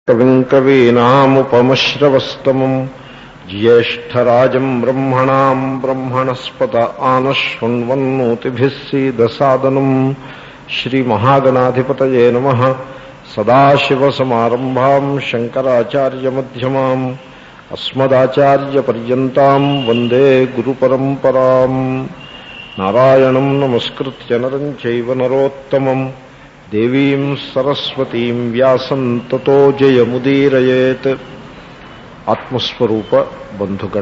కవిम् కవీనాముపమశ్రవస్తమम् జ్యేష్ఠరాజम् బ్రహ్మణాम् బ్రహ్మణస్పత ఆనశృण्वन्नोतिभिः सीदसादनम् श्रीमहागणाधिपतये नमः सदाशिवसमारम्भाम् शङ्कराचार्यमध्यमाम् अस्मदाचार्यपर्यन्ताम् वन्दे गुरुपरम्पराम् नारायणम् नमस्कृत्य नरम् चैव नरोत्तमम् దేవీం సరస్వతీం వ్యాసం తతో జయముదీరయేత్ ఆత్మస్వరూప బంధుగణ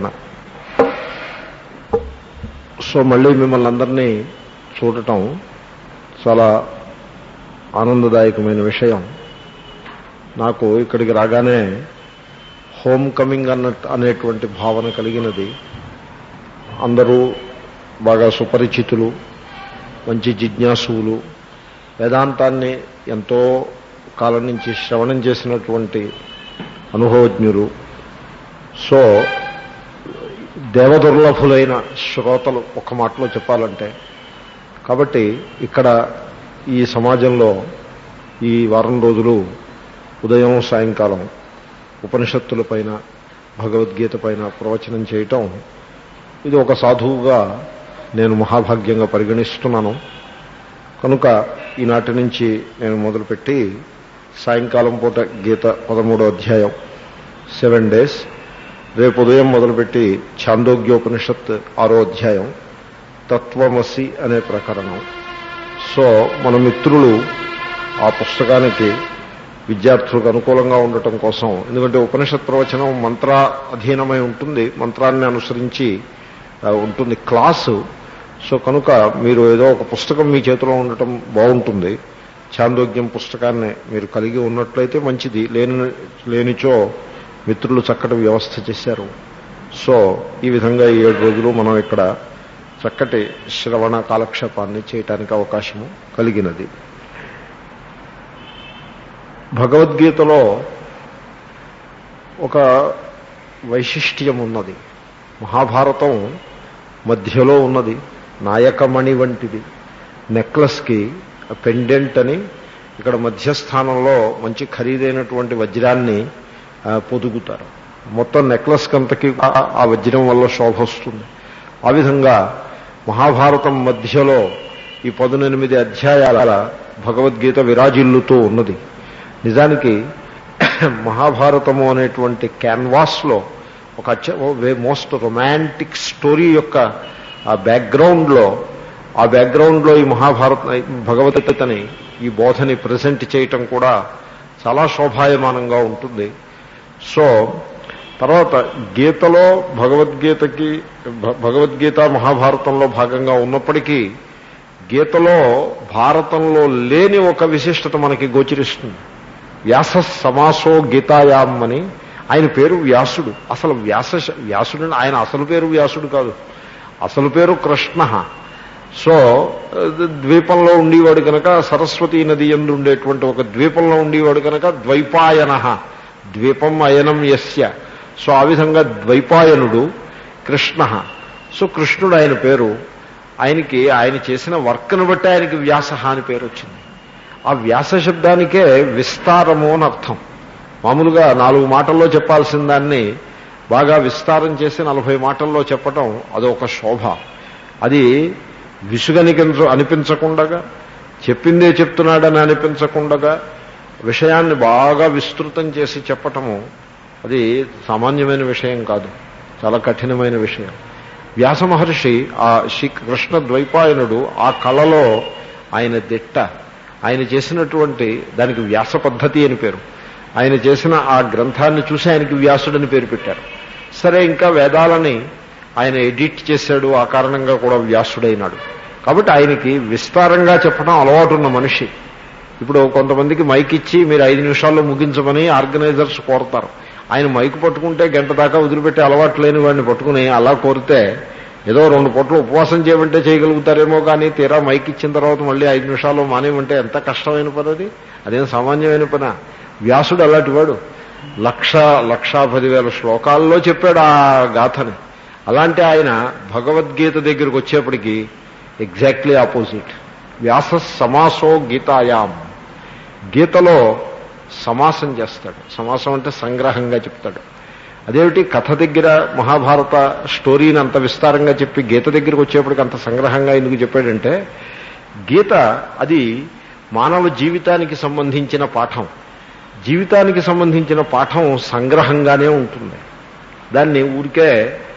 సో మళ్ళీ మిమ్మల్ని అందరినీ చూడటం చాలా ఆనందదాయకమైన విషయం నాకు ఇక్కడికి రాగానే హోమ్ కమింగ్ అన్న అనేటువంటి భావన కలిగినది అందరూ బాగా సుపరిచితులు మంచి జిజ్ఞాసువులు వేదాంతాన్ని ఎంతో కాలం నుంచి శ్రవణం చేసినటువంటి అనుభవజ్ఞులు సో దేవదుర్లభులైన శ్రోతలు ఒక మాటలో చెప్పాలంటే కాబట్టి ఇక్కడ ఈ సమాజంలో ఈ వారం రోజులు ఉదయం సాయంకాలం ఉపనిషత్తుల పైన భగవద్గీత పైన ప్రవచనం చేయటం ఇది ఒక సాధువుగా నేను మహాభాగ్యంగా పరిగణిస్తున్నాను కనుక ఈనాటి నుంచి నేను మొదలుపెట్టి సాయంకాలం పూట గీత పదమూడో అధ్యాయం సెవెన్ డేస్ రేపు ఉదయం మొదలుపెట్టి ఛాందోగ్యోపనిషత్ ఆరో అధ్యాయం తత్వమసి అనే ప్రకరణం సో మన మిత్రులు ఆ పుస్తకానికి విద్యార్థులకు అనుకూలంగా ఉండటం కోసం ఎందుకంటే ఉపనిషత్ ప్రవచనం మంత్ర అధీనమై ఉంటుంది మంత్రాన్ని అనుసరించి ఉంటుంది క్లాసు సో కనుక మీరు ఏదో ఒక పుస్తకం మీ చేతిలో ఉండటం బాగుంటుంది చాందోగ్యం పుస్తకాన్ని మీరు కలిగి ఉన్నట్లయితే మంచిది లేని లేనిచో మిత్రులు చక్కటి వ్యవస్థ చేశారు సో ఈ విధంగా ఈ ఏడు రోజులు మనం ఇక్కడ చక్కటి శ్రవణ కాలక్షేపాన్ని చేయటానికి అవకాశము కలిగినది భగవద్గీతలో ఒక వైశిష్ట్యం ఉన్నది మహాభారతం మధ్యలో ఉన్నది నాయకమణి వంటిది నెక్లెస్కి పెండెంట్ అని ఇక్కడ మధ్యస్థానంలో మంచి ఖరీదైనటువంటి వజ్రాన్ని పొదుగుతారు మొత్తం నెక్లెస్ కంతకి ఆ వజ్రం వల్ల శోభ వస్తుంది ఆ విధంగా మహాభారతం మధ్యలో ఈ పదునెనిమిది అధ్యాయాల భగవద్గీత విరాజిల్లుతూ ఉన్నది నిజానికి మహాభారతము అనేటువంటి క్యాన్వాస్లో ఒక మోస్ట్ రొమాంటిక్ స్టోరీ యొక్క ఆ బ్యాక్గ్రౌండ్లో ఆ బ్యాక్గ్రౌండ్లో ఈ మహాభారత భగవద్గీతని ఈ బోధని ప్రజెంట్ చేయటం కూడా చాలా శోభాయమానంగా ఉంటుంది సో తర్వాత గీతలో భగవద్గీతకి భగవద్గీత మహాభారతంలో భాగంగా ఉన్నప్పటికీ గీతలో భారతంలో లేని ఒక విశిష్టత మనకి గోచరిస్తుంది వ్యాస సమాసో గీతాయాం అని ఆయన పేరు వ్యాసుడు అసలు వ్యాస వ్యాసుడు ఆయన అసలు పేరు వ్యాసుడు కాదు అసలు పేరు కృష్ణ సో ద్వీపంలో ఉండేవాడు కనుక సరస్వతీ నది ఎందు ఉండేటువంటి ఒక ద్వీపంలో ఉండేవాడు కనుక ద్వైపాయన ద్వీపం అయనం యస్య సో ఆ విధంగా ద్వైపాయనుడు కృష్ణ సో కృష్ణుడు ఆయన పేరు ఆయనకి ఆయన చేసిన వర్క్ను బట్టి ఆయనకి వ్యాస అని పేరు వచ్చింది ఆ వ్యాస శబ్దానికే విస్తారము అని అర్థం మామూలుగా నాలుగు మాటల్లో చెప్పాల్సిన దాన్ని బాగా విస్తారం చేసి నలభై మాటల్లో చెప్పటం అదొక శోభ అది విసుగనికించ అనిపించకుండగా చెప్పిందే చెప్తున్నాడని అనిపించకుండగా విషయాన్ని బాగా విస్తృతం చేసి చెప్పటము అది సామాన్యమైన విషయం కాదు చాలా కఠినమైన విషయం వ్యాస మహర్షి ఆ శ్రీకృష్ణ ద్వైపాయనుడు ఆ కళలో ఆయన దిట్ట ఆయన చేసినటువంటి దానికి వ్యాస పద్ధతి అని పేరు ఆయన చేసిన ఆ గ్రంథాన్ని చూసి ఆయనకి వ్యాసుడని పేరు పెట్టారు సరే ఇంకా వేదాలని ఆయన ఎడిట్ చేశాడు ఆ కారణంగా కూడా వ్యాసుడైనాడు కాబట్టి ఆయనకి విస్తారంగా చెప్పడం అలవాటున్న మనిషి ఇప్పుడు కొంతమందికి మైక్ ఇచ్చి మీరు ఐదు నిమిషాల్లో ముగించమని ఆర్గనైజర్స్ కోరతారు ఆయన మైక్ పట్టుకుంటే గంట దాకా వదిలిపెట్టే అలవాటు లేని వాడిని పట్టుకుని అలా కోరితే ఏదో రెండు పొట్లు ఉపవాసం చేయమంటే చేయగలుగుతారేమో కానీ తీరా మైక్ ఇచ్చిన తర్వాత మళ్ళీ ఐదు నిమిషాల్లో మానేమంటే ఎంత కష్టమైన పని అది అదేం సామాన్యమైన పని వ్యాసుడు అలాంటి వాడు లక్ష లక్షా పదివేల శ్లోకాల్లో చెప్పాడు ఆ గాథని అలాంటి ఆయన భగవద్గీత దగ్గరికి వచ్చేప్పటికి ఎగ్జాక్ట్లీ ఆపోజిట్ వ్యాస సమాసో గీతాయాం గీతలో సమాసం చేస్తాడు సమాసం అంటే సంగ్రహంగా చెప్తాడు అదేమిటి కథ దగ్గర మహాభారత స్టోరీని అంత విస్తారంగా చెప్పి గీత దగ్గరికి వచ్చేప్పటికి అంత సంగ్రహంగా ఎందుకు చెప్పాడంటే గీత అది మానవ జీవితానికి సంబంధించిన పాఠం జీవితానికి సంబంధించిన పాఠం సంగ్రహంగానే ఉంటుంది దాన్ని ఊరికే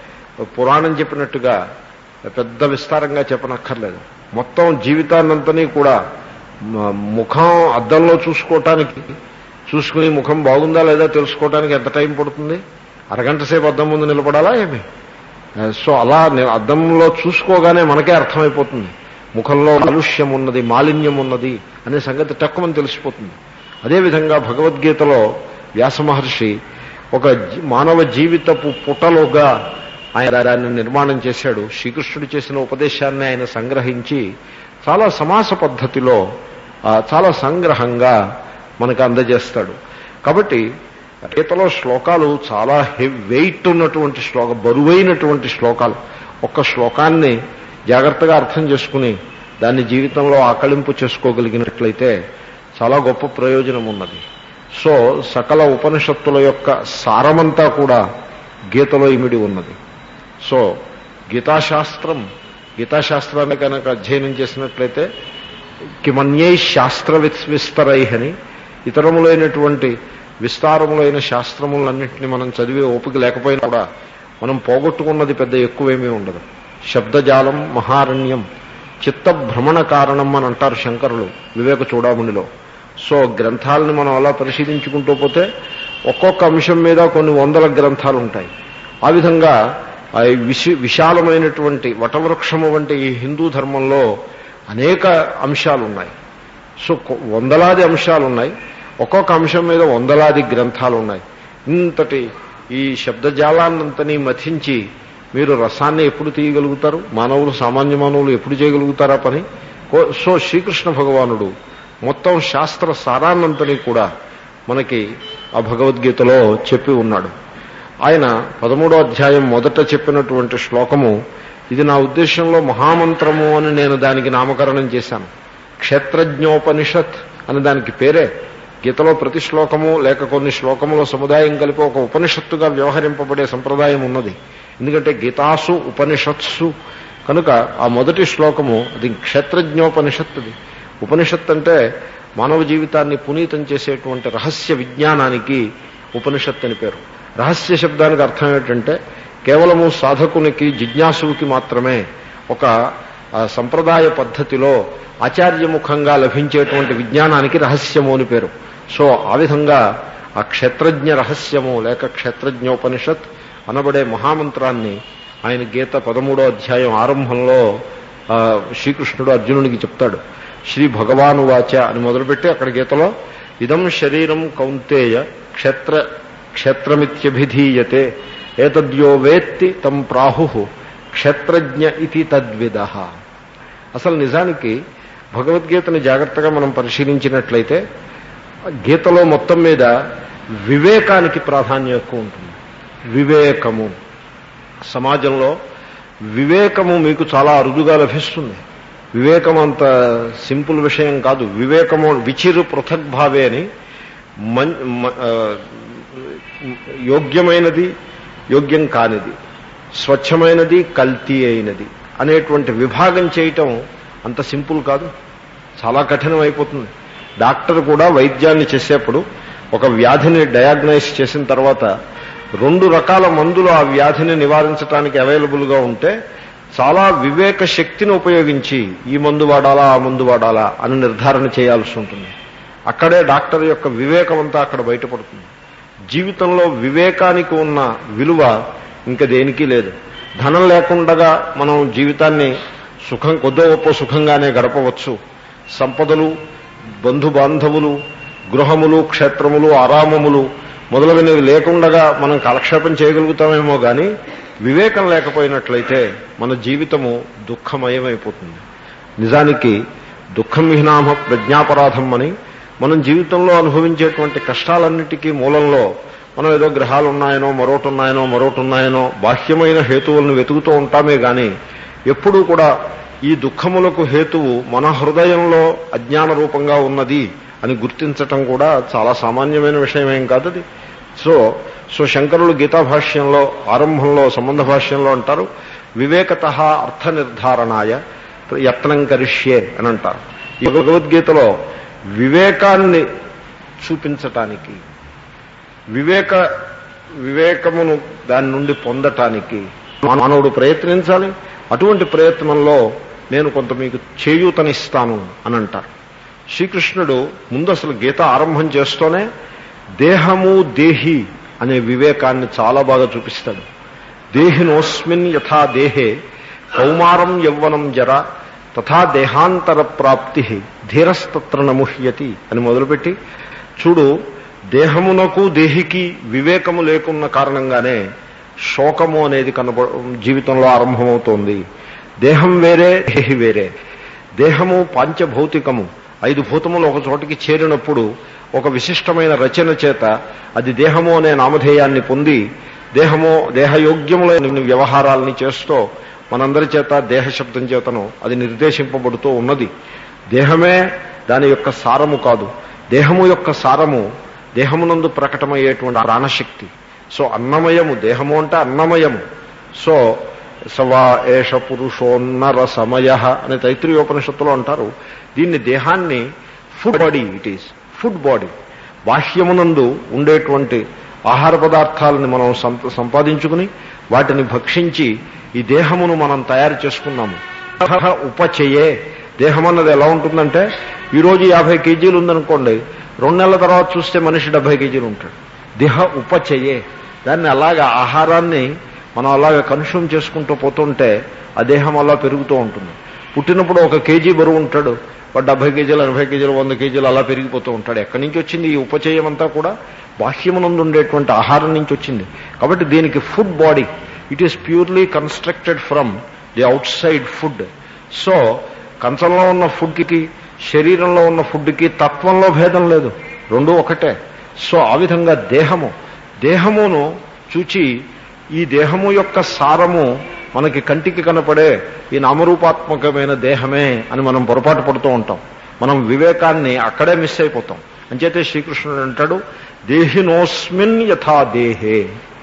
పురాణం చెప్పినట్టుగా పెద్ద విస్తారంగా చెప్పనక్కర్లేదు మొత్తం జీవితాన్నంతని కూడా మ- ముఖం అద్దంలో చూసుకోవటానికి చూసుకుని ముఖం బాగుందా లేదా తెలుసుకోవటానికి ఎంత టైం పడుతుంది అరగంట సేపు అద్దం ముందు నిలబడాలా ఏమి ఆ, సో అలా ని- అద్దంలో చూసుకోగానే మనకే అర్థమైపోతుంది ముఖంలో కాలుష్యం ఉన్నది మాలిన్యం ఉన్నది అనే సంగతి తక్కువని తెలిసిపోతుంది అదేవిధంగా భగవద్గీతలో వ్యాస మహర్షి ఒక జీ- మానవ జీవితపు పుటలుగా ఆయన దాన్ని నిర్మాణం చేశాడు శ్రీకృష్ణుడు చేసిన ఉపదేశాన్ని ఆయన సంగ్రహించి చాలా సమాస పద్ధతిలో ఆ, చాలా సంగ్రహంగా మనకు అందజేస్తాడు కాబట్టి గీతలో శ్లోకాలు చాలా హెవ్ వెయిట్ ఉన్నటువంటి శ్లోక బరువైనటువంటి శ్లోకాలు ఒక్క శ్లోకాన్ని జాగ్రత్తగా అర్థం చేసుకుని దాన్ని జీవితంలో ఆకళింపు చేసుకోగలిగినట్లయితే చాలా గొప్ప ప్రయోజనం ఉన్నది సో సకల ఉపనిషత్తుల యొక్క సారమంతా కూడా గీతలో ఇమిడి ఉన్నది సో గీతాశాస్త్రం గీతాశాస్త్రాన్ని కనుక అధ్యయనం చేసినట్లయితే కిమన్యై శాస్త్ర విస్- విస్తరై అని ఇతరములైనటువంటి విస్తారములైన శాస్త్రములన్నింటినీ మనం చదివే ఓపిక లేకపోయినా కూడా మనం పోగొట్టుకున్నది పెద్ద ఎక్కువేమీ ఉండదు శబ్దజాలం మహారణ్యం చిత్త భ్రమణ కారణం అని అంటారు శంకరులు వివేక చూడామణిలో సో గ్రంథాలను మనం అలా పరిశీలించుకుంటూ పోతే ఒక్కొక్క అంశం మీద కొన్ని వందల గ్రంథాలు ఉంటాయి ఆ విధంగా ఆ విశి విశాలమైనటువంటి వటవృక్షము వంటి ఈ హిందూ ధర్మంలో అనేక అంశాలు ఉన్నాయి సో కొ- వందలాది అంశాలు ఉన్నాయి ఒక్కొక్క అంశం మీద వందలాది గ్రంథాలు ఉన్నాయి ఇంతటి ఈ శబ్దజాలాన్నంతని మథించి మీరు రసాన్ని ఎప్పుడు తీయగలుగుతారు మానవులు సామాన్య మానవులు ఎప్పుడు చేయగలుగుతారా పని కో- సో శ్రీకృష్ణ భగవానుడు మొత్తం శాస్త్ర సారాన్నంతని కూడా మనకి ఆ భగవద్గీతలో చెప్పి ఉన్నాడు ఆయన పదమూడో అధ్యాయం మొదట చెప్పినటువంటి శ్లోకము ఇది నా ఉద్దేశంలో మహామంత్రము అని నేను దానికి నామకరణం చేశాను క్షేత్రజ్ఞోపనిషత్ అని దానికి పేరే గీతలో ప్రతి శ్లోకము లేక కొన్ని శ్లోకముల సముదాయం కలిపి ఒక ఉపనిషత్తుగా వ్యవహరింపబడే సంప్రదాయం ఉన్నది ఎందుకంటే గీతాసు ఉపనిషత్సు కనుక ఆ మొదటి శ్లోకము అది క్షేత్రజ్ఞోపనిషత్ అది ఉపనిషత్ అంటే మానవ జీవితాన్ని పునీతం చేసేటువంటి రహస్య విజ్ఞానానికి ఉపనిషత్ అని పేరు రహస్య శబ్దానికి అర్థం ఏంటంటే కేవలము సాధకునికి జిజ్ఞాసుకి మాత్రమే ఒక ఆ, సంప్రదాయ పద్ధతిలో ఆచార్యముఖంగా లభించేటువంటి విజ్ఞానానికి రహస్యము అని పేరు సో ఆ విధంగా ఆ క్షేత్రజ్ఞ రహస్యము లేక క్షేత్రజ్ఞోపనిషత్ అనబడే మహామంత్రాన్ని ఆయన గీత పదమూడో అధ్యాయం ఆరంభంలో ఆ, శ్రీకృష్ణుడు అర్జునుడికి చెప్తాడు శ్రీ భగవాను వాచ అని మొదలుపెట్టి అక్కడ గీతలో ఇదం శరీరం కౌంతేయ క్షేత్ర క్షేత్రమిత్యభిధీయతే ఏతద్యో వేత్తి తం ప్రాహు క్షేత్రజ్ఞ ఇది తద్విద అసలు నిజానికి భగవద్గీతని జాగ్రత్తగా మనం పరిశీలించినట్లయితే గీతలో మొత్తం మీద వివేకానికి ప్రాధాన్యం ఎక్కువ ఉంటుంది వివేకము సమాజంలో వివేకము మీకు చాలా అరుదుగా లభిస్తుంది వివేకం అంత సింపుల్ విషయం కాదు వివేకము విచిరు పృథగ్భావే అని మన్ మ- ఆ, యోగ్యమైనది యోగ్యం కానిది స్వచ్ఛమైనది కల్తీ అయినది అనేటువంటి విభాగం చేయటం అంత సింపుల్ కాదు చాలా కఠినం అయిపోతుంది డాక్టర్ కూడా వైద్యాన్ని చేసేప్పుడు ఒక వ్యాధిని డయాగ్నైజ్ చేసిన తర్వాత రెండు రకాల మందులు ఆ వ్యాధిని నివారించడానికి అవైలబుల్గా ఉంటే చాలా వివేక శక్తిని ఉపయోగించి ఈ మందు వాడాలా ఆ మందు వాడాలా అని నిర్ధారణ చేయాల్సి ఉంటుంది అక్కడే డాక్టర్ యొక్క వివేకం అంతా అక్కడ బయటపడుతుంది జీవితంలో వివేకానికి ఉన్న విలువ ఇంకా దేనికి లేదు ధనం లేకుండా మనం జీవితాన్ని సుఖం కొద్దో గొప్ప సుఖంగానే గడపవచ్చు సంపదలు బంధు బాంధవులు గృహములు క్షేత్రములు ఆరామములు మొదలగునవి లేకుండగా మనం కాలక్షేపం చేయగలుగుతామేమో కానీ వివేకం లేకపోయినట్లయితే మన జీవితము దుఃఖమయమైపోతుంది నిజానికి దుఃఖం విహనామ ప్రజ్ఞాపరాధం అని మనం జీవితంలో అనుభవించేటువంటి కష్టాలన్నిటికీ మూలంలో మనం ఏదో గ్రహాలు ఉన్నాయనో మరొకటి ఉన్నాయనో మరొకటి ఉన్నాయనో బాహ్యమైన హేతువులను వెతుకుతూ ఉంటామే గాని ఎప్పుడూ కూడా ఈ దుఃఖములకు హేతువు మన హృదయంలో అజ్ఞాన రూపంగా ఉన్నది అని గుర్తించటం కూడా చాలా సామాన్యమైన విషయమేం కాదు అది సో సో శంకరులు గీతా భాష్యంలో ఆరంభంలో సంబంధ భాష్యంలో అంటారు వివేకత అర్థ నిర్ధారణాయ యత్నం కరిష్యే అని అంటారు ఈ భగవద్గీతలో వివేకాన్ని చూపించటానికి వివేక వివేకమును దాని నుండి పొందటానికి మానవుడు ప్రయత్నించాలి అటువంటి ప్రయత్నంలో నేను కొంత మీకు చేయూతనిస్తాను అని అంటారు శ్రీకృష్ణుడు ముందు అసలు గీత ఆరంభం చేస్తూనే దేహము దేహి అనే వివేకాన్ని చాలా బాగా చూపిస్తాడు దేహినోస్మిన్ యథా దేహే కౌమారం యవ్వనం జర తథా దేహాంతర ప్రాప్తి ధీరస్తత్ర నముహ్యతి అని మొదలుపెట్టి చూడు దేహమునకు దేహికి వివేకము లేకున్న కారణంగానే శోకము అనేది కనబ జీవితంలో ఆరంభమవుతోంది దేహం వేరే దేహి వేరే దేహము పాంచభౌతికము ఐదు భూతములు ఒక చోటికి చేరినప్పుడు ఒక విశిష్టమైన రచన చేత అది దేహము అనే నామధేయాన్ని పొంది దేహము దేహయోగ్యములైన వ్యవహారాలని చేస్తూ మనందరి చేత దేహ శబ్దం చేతను అది నిర్దేశింపబడుతూ ఉన్నది దేహమే దాని యొక్క సారము కాదు దేహము యొక్క సారము దేహమునందు ప్రకటమయ్యేటువంటి ప్రాణశక్తి సో అన్నమయము దేహము అంటే అన్నమయము సో సవా ఏష పురుషోన్నర సమయ అని తైత్రీయోపనిషత్తులో అంటారు దీన్ని దేహాన్ని food body it is food body బాహ్యమునందు ఉండేటువంటి ఆహార పదార్థాలను మనం సంప- సంపాదించుకుని వాటిని భక్షించి ఈ దేహమును మనం తయారు చేసుకున్నాము ఉపచయే దేహం అన్నది ఎలా ఉంటుందంటే ఈరోజు యాభై కేజీలు ఉందనుకోండి రెండు నెలల తర్వాత చూస్తే మనిషి డెబ్బై కేజీలు ఉంటాడు దేహ ఉపచయే దాన్ని అలాగా ఆహారాన్ని మనం అలాగా కన్స్యూమ్ చేసుకుంటూ పోతుంటే ఆ దేహం అలా పెరుగుతూ ఉంటుంది పుట్టినప్పుడు ఒక కేజీ బరువు ఉంటాడు వాడు డెబ్బై కేజీలు ఎనభై కేజీలు వంద కేజీలు అలా పెరిగిపోతూ ఉంటాడు ఎక్కడి నుంచి వచ్చింది ఈ ఉపచయం అంతా కూడా బాహ్యమునందు ఉండేటువంటి ఆహారం నుంచి వచ్చింది కాబట్టి దీనికి food body it is purely constructed from the outside food so కంచంలో ఉన్న ఫుడ్కి శరీరంలో ఉన్న ఫుడ్కి తత్వంలో భేదం లేదు రెండు ఒకటే సో ఆ విధంగా దేహము దేహమును చూచి ఈ దేహము యొక్క సారము మనకి కంటికి కనపడే ఈ నామరూపాత్మకమైన దేహమే అని మనం పొరపాటు పడుతూ ఉంటాం మనం వివేకాన్ని అక్కడే మిస్ అయిపోతాం అంచేతే శ్రీకృష్ణుడు అంటాడు దేహినోస్మిన్ యథా దేహే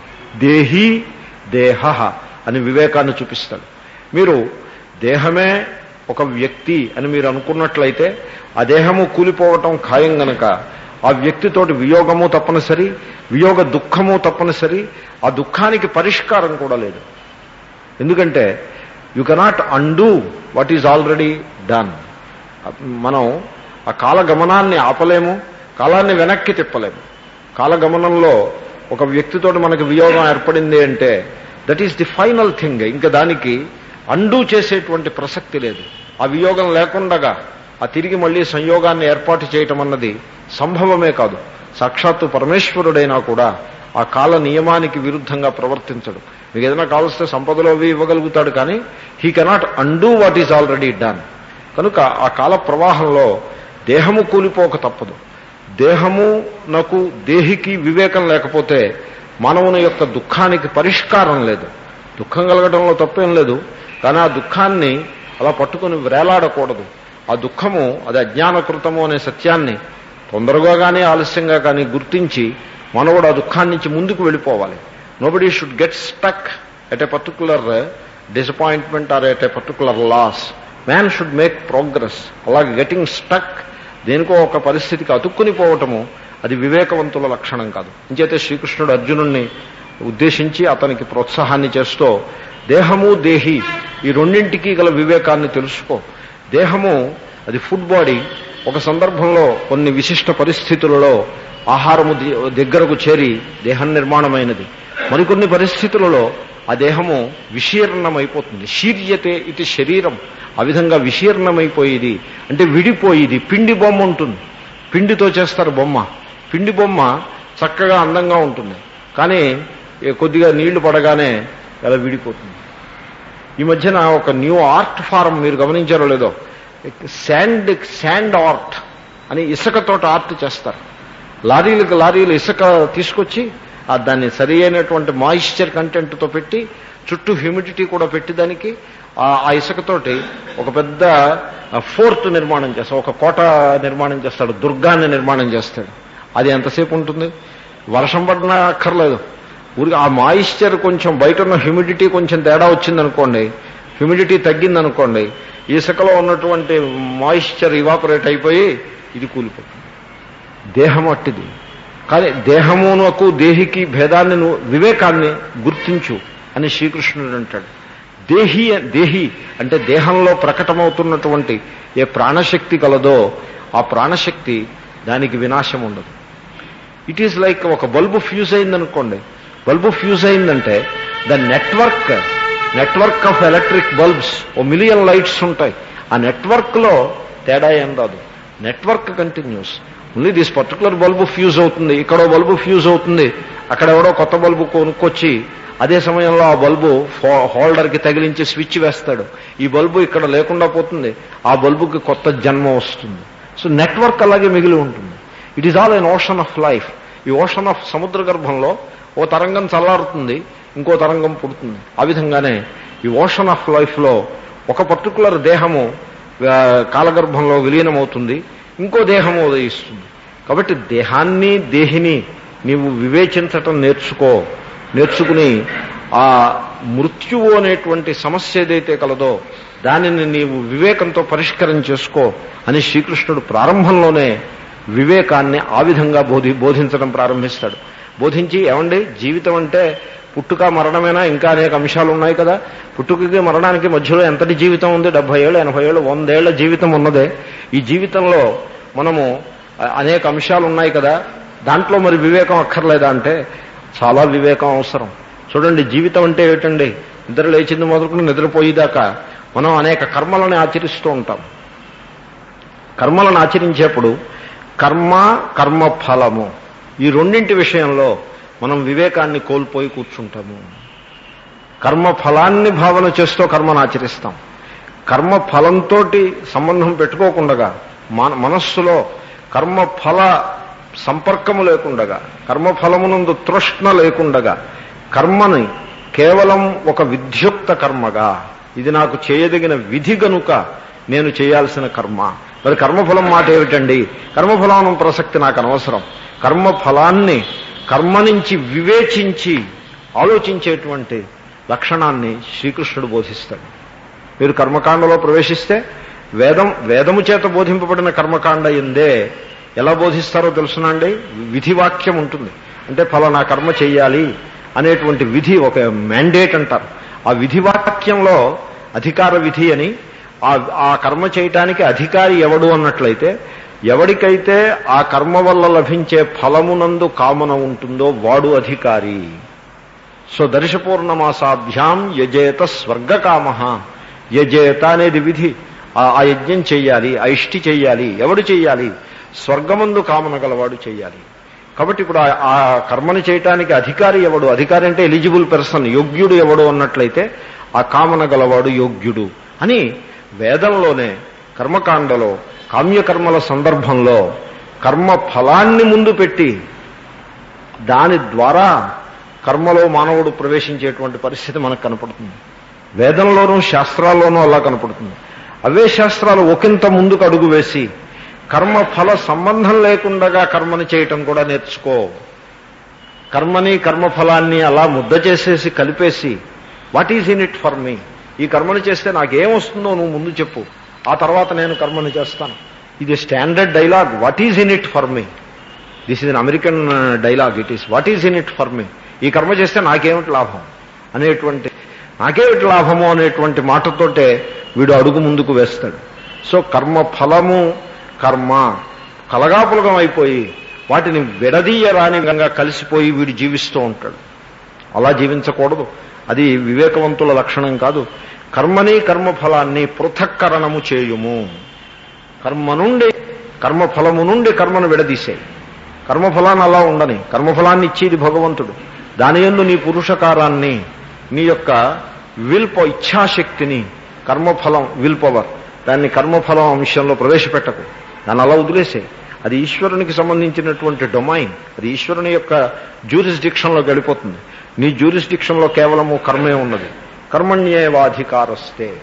దేహి దేహ అని వివేకాన్ని చూపిస్తాడు మీరు దేహమే ఒక వ్యక్తి అని మీరు అనుకున్నట్లయితే ఆ దేహము కూలిపోవటం ఖాయం గనక ఆ వ్యక్తితోటి వియోగము తప్పనిసరి వియోగ దుఃఖము తప్పనిసరి ఆ దుఃఖానికి పరిష్కారం కూడా లేదు ఎందుకంటే you cannot undo what is already done మనం ఆ కాలగమనాన్ని ఆపలేము కాలాన్ని వెనక్కి తిప్పలేము కాలగమనంలో ఒక వ్యక్తితోటి మనకి వియోగం ఏర్పడింది అంటే that is the final thing ఇంకా దానికి అండూ చేసేటువంటి ప్రసక్తి లేదు ఆ వియోగం లేకుండగా ఆ తిరిగి మళ్ళీ సంయోగాన్ని ఏర్పాటు చేయటం అన్నది సంభవమే కాదు సాక్షాత్తు పరమేశ్వరుడైనా కూడా ఆ కాల నియమానికి విరుద్ధంగా ప్రవర్తించడు మీకు ఏదైనా కావలిస్తే సంపదలో అవి ఇవ్వగలుగుతాడు కానీ he cannot undo what is already done కనుక ఆ కాల ప్రవాహంలో దేహము కూలిపోక తప్పదు దేహము నాకు దేహికి వివేకం లేకపోతే మానవుని యొక్క దుఃఖానికి పరిష్కారం లేదు దుఃఖం కలగడంలో తప్పేం లేదు కానీ ఆ దుఃఖాన్ని అలా పట్టుకుని వేలాడకూడదు ఆ దుఃఖము అది అజ్ఞానకృతము అనే సత్యాన్ని తొందరగా కానీ ఆలస్యంగా కానీ గుర్తించి మనవుడు ఆ దుఃఖాన్ని నుంచి ముందుకు వెళ్ళిపోవాలి nobody should get stuck at a particular disappointment or at a particular loss man should make progress అలాగే గెటింగ్ స్టక్ దేనికో ఒక పరిస్థితికి అతుక్కుని పోవటము అది వివేకవంతుల లక్షణం కాదు ఇంకైతే శ్రీకృష్ణుడు అర్జునుణ్ణి ఉద్దేశించి అతనికి ప్రోత్సాహాన్ని చేస్తూ దేహము దేహి ఈ రెండింటికి గల వివేకాన్ని తెలుసుకో దేహము అది ఫుడ్ బాడీ ఒక సందర్భంలో కొన్ని విశిష్ట పరిస్థితులలో ఆహారము ది- దగ్గరకు చేరి దేహం నిర్మాణమైనది మరికొన్ని పరిస్థితులలో ఆ దేహము విశీర్ణమైపోతుంది శీర్యతే ఇది శరీరం ఆ విధంగా విశీర్ణమైపోయేది అంటే విడిపోయేది పిండి బొమ్మ ఉంటుంది పిండితో చేస్తారు బొమ్మ పిండి బొమ్మ చక్కగా అందంగా ఉంటుంది కానీ ఏ కొద్దిగా నీళ్లు పడగానే అలా విడిపోతుంది ఈ మధ్యన ఒక న్యూ ఆర్ట్ ఫారం మీరు గమనించారో లేదో శాండ్ శాండ్ ఆర్ట్ అని ఇసుకతోటి ఆర్ట్ చేస్తారు లారీలకు లారీలు ఇసుక తీసుకొచ్చి ఆ దాన్ని సరి అయినటువంటి మాయిశ్చర్ కంటెంట్తో పెట్టి చుట్టూ హ్యూమిడిటీ కూడా పెట్టి దానికి ఆ- ఆ ఇసుకతోటి ఒక పెద్ద ఫోర్ట్ నిర్మాణం చేస్తాడు ఒక కోట నిర్మాణం చేస్తాడు దుర్గాన్ని నిర్మాణం చేస్తాడు అది ఎంతసేపు ఉంటుంది వర్షం పడినా అక్కర్లేదు ఊరికి ఆ మాయిశ్చర్ కొంచెం బయట ఉన్న హ్యూమిడిటీ కొంచెం తేడా వచ్చిందనుకోండి హ్యూమిడిటీ తగ్గిందనుకోండి ఇసుకలో ఉన్నటువంటి మాయిశ్చర్ ఇవాపరేట్ అయిపోయి ఇది కూలిపోతుంది దేహం అట్టిది కానీ దేహమునకు దేహికి భేదాన్ని నువ్వు వివేకాన్ని గుర్తించు అని శ్రీకృష్ణుడు అంటాడు దేహి దేహి అంటే దేహంలో ప్రకటమవుతున్నటువంటి ఏ ప్రాణశక్తి కలదో ఆ ప్రాణశక్తి దానికి వినాశం ఉండదు ఇట్ ఈస్ లైక్ ఒక బల్బు ఫ్యూజ్ అయిందనుకోండి బల్బు ఫ్యూజ్ అయిందంటే the network network of electric bulbs ఓ మిలియన్ లైట్స్ ఉంటాయి ఆ నెట్వర్క్లో తేడా ఏం రాదు network continues only this particular bulb fuse అవుతుంది ఇక్కడో బల్బు ఫ్యూజ్ అవుతుంది అక్కడ ఎవడో కొత్త బల్బు కొనుక్కొచ్చి అదే సమయంలో ఆ బల్బు హోల్డర్కి తగిలించి స్విచ్ వేస్తాడు ఈ బల్బు ఇక్కడ లేకుండా పోతుంది ఆ బల్బుకి కొత్త జన్మ వస్తుంది సో నెట్వర్క్ అలాగే మిగిలి ఉంటుంది it is all an ocean of life ఈ ఓషన్ ఆఫ్ సముద్ర గర్భంలో ఓ తరంగం చల్లారుతుంది ఇంకో తరంగం పుడుతుంది ఆ విధంగానే ఈ ఓషన్ ఆఫ్ లైఫ్లో ఒక పర్టికులర్ దేహము ఆ, కాలగర్భంలో విలీనమవుతుంది ఇంకో దేహము ఉదయిస్తుంది కాబట్టి దేహాన్ని దేహిని నీవు వివేచించటం నేర్చుకో నేర్చుకుని ఆ మృత్యువు అనేటువంటి సమస్య ఏదైతే కలదో దానిని నీవు వివేకంతో పరిష్కారం చేసుకో అని శ్రీకృష్ణుడు ప్రారంభంలోనే వివేకాన్ని ఆ విధంగా బోధి బోధించడం ప్రారంభిస్తాడు బోధించి ఏమండి జీవితం అంటే పుట్టుక మరణమేనా ఇంకా అనేక అంశాలు ఉన్నాయి కదా పుట్టుకకి మరణానికి మధ్యలో ఎంతటి జీవితం ఉంది డెబ్బై ఏళ్ళు ఎనభై ఏళ్ళు వందేళ్ల జీవితం ఉన్నదే ఈ జీవితంలో మనము అ- అనేక అంశాలు ఉన్నాయి కదా దాంట్లో మరి వివేకం అక్కర్లేదా అంటే చాలా వివేకం అవసరం చూడండి జీవితం అంటే ఏమిటండి నిద్ర లేచింది మొదలుకుని నిద్రపోయేదాకా మనం అనేక కర్మలను ఆచరిస్తూ ఉంటాం కర్మలను ఆచరించేప్పుడు కర్మ కర్మ ఫలము ఈ రెండింటి విషయంలో మనం వివేకాన్ని కోల్పోయి కూర్చుంటాము కర్మ ఫలాన్ని భావన చేస్తూ కర్మను ఆచరిస్తాం కర్మ ఫలంతో సంబంధం పెట్టుకోకుండగా మన మనస్సులో కర్మ ఫల సంపర్కము లేకుండగా కర్మఫలమునందు తృష్ణ లేకుండగా కర్మని కేవలం ఒక విద్యుక్త కర్మగా ఇది నాకు చేయదగిన విధి గనుక నేను చేయాల్సిన కర్మ మరి కర్మఫలం మాట ఏమిటండి కర్మఫలం ప్రసక్తి నాకు అనవసరం కర్మఫలాన్ని కర్మ నుంచి వివేచించి ఆలోచించేటువంటి లక్షణాన్ని శ్రీకృష్ణుడు బోధిస్తాడు మీరు కర్మకాండలో ప్రవేశిస్తే వేదం వేదము చేత బోధింపబడిన కర్మకాండ ఎందే ఎలా బోధిస్తారో తెలుసునండి విధివాక్యం ఉంటుంది అంటే ఫలానా కర్మ చెయ్యాలి అనేటువంటి విధి ఒక మ్యాండేట్ అంటారు ఆ విధివాక్యంలో అధికార విధి అని ఆ ఆ కర్మ చేయటానికి అధికారి ఎవడు అన్నట్లయితే ఎవడికైతే ఆ కర్మ వల్ల లభించే ఫలమునందు కామన ఉంటుందో వాడు అధికారి సో దర్శపూర్ణమాసాభ్యాం యజేత స్వర్గకామ యజేత అనేది విధి ఆ- ఆ యజ్ఞం చెయ్యాలి ఆ ఇష్టి చెయ్యాలి ఎవడు చెయ్యాలి స్వర్గమందు కామన గలవాడు చెయ్యాలి కాబట్టి ఇప్పుడు ఆ- ఆ కర్మని చేయటానికి అధికారి ఎవడు అధికారి అంటే ఎలిజిబుల్ పర్సన్ యోగ్యుడు ఎవడు అన్నట్లయితే ఆ కామన గలవాడు యోగ్యుడు అని వేదంలోనే కర్మకాండలో కామ్యకర్మల సందర్భంలో కర్మ ఫలాన్ని ముందు పెట్టి దాని ద్వారా కర్మలో మానవుడు ప్రవేశించేటువంటి పరిస్థితి మనకు కనపడుతుంది వేదంలోనూ శాస్త్రాల్లోనూ అలా కనపడుతుంది అవే శాస్త్రాలు ఒకంత ముందుకు అడుగు వేసి కర్మ ఫల సంబంధం లేకుండా కర్మని చేయటం కూడా నేర్చుకో కర్మని కర్మఫలాన్ని అలా ముద్ద చేసేసి కలిపేసి what is in it for me ఈ కర్మని చేస్తే నాకేం వస్తుందో నువ్వు ముందు చెప్పు ఆ తర్వాత నేను కర్మని చేస్తాను ఇది standard dialogue what is in it for me this is an American dialogue it is what is in it for me ఈ కర్మ చేస్తే నాకేమిటి లాభం అనేటువంటి నాకేమిటి లాభము అనేటువంటి మాటతోటే వీడు అడుగు ముందుకు వేస్తాడు సో కర్మ ఫలము కర్మ కలగాపులగం అయిపోయి వాటిని విడదీయరాని విధంగా కలిసిపోయి వీడు జీవిస్తూ ఉంటాడు అలా జీవించకూడదు అది వివేకవంతుల లక్షణం కాదు కర్మని కర్మఫలాన్ని పృథక్కరణము చేయుము కర్మ నుండి కర్మఫలము నుండి కర్మను విడదీసేయి కర్మఫలాన్ని అలా ఉండని కర్మఫలాన్ని ఇచ్చేది భగవంతుడు దాని ఎందు నీ పురుషకారాన్ని నీ యొక్క విల్ ప ఇచ్ఛాశక్తిని కర్మఫలం విల్ పవర్ దాన్ని కర్మఫలం అంశంలో ప్రవేశపెట్టకు దాన్ని అలా వదిలేసే అది ఈశ్వరునికి సంబంధించినటువంటి డొమైన్ అది ఈశ్వరుని యొక్క జ్యూరిస్డిక్షన్లో గడిపోతుంది నీ జ్యూరిస్డిక్షన్లో కేవలము కర్మే ఉన్నది కర్మణ్యేవాధికారస్తే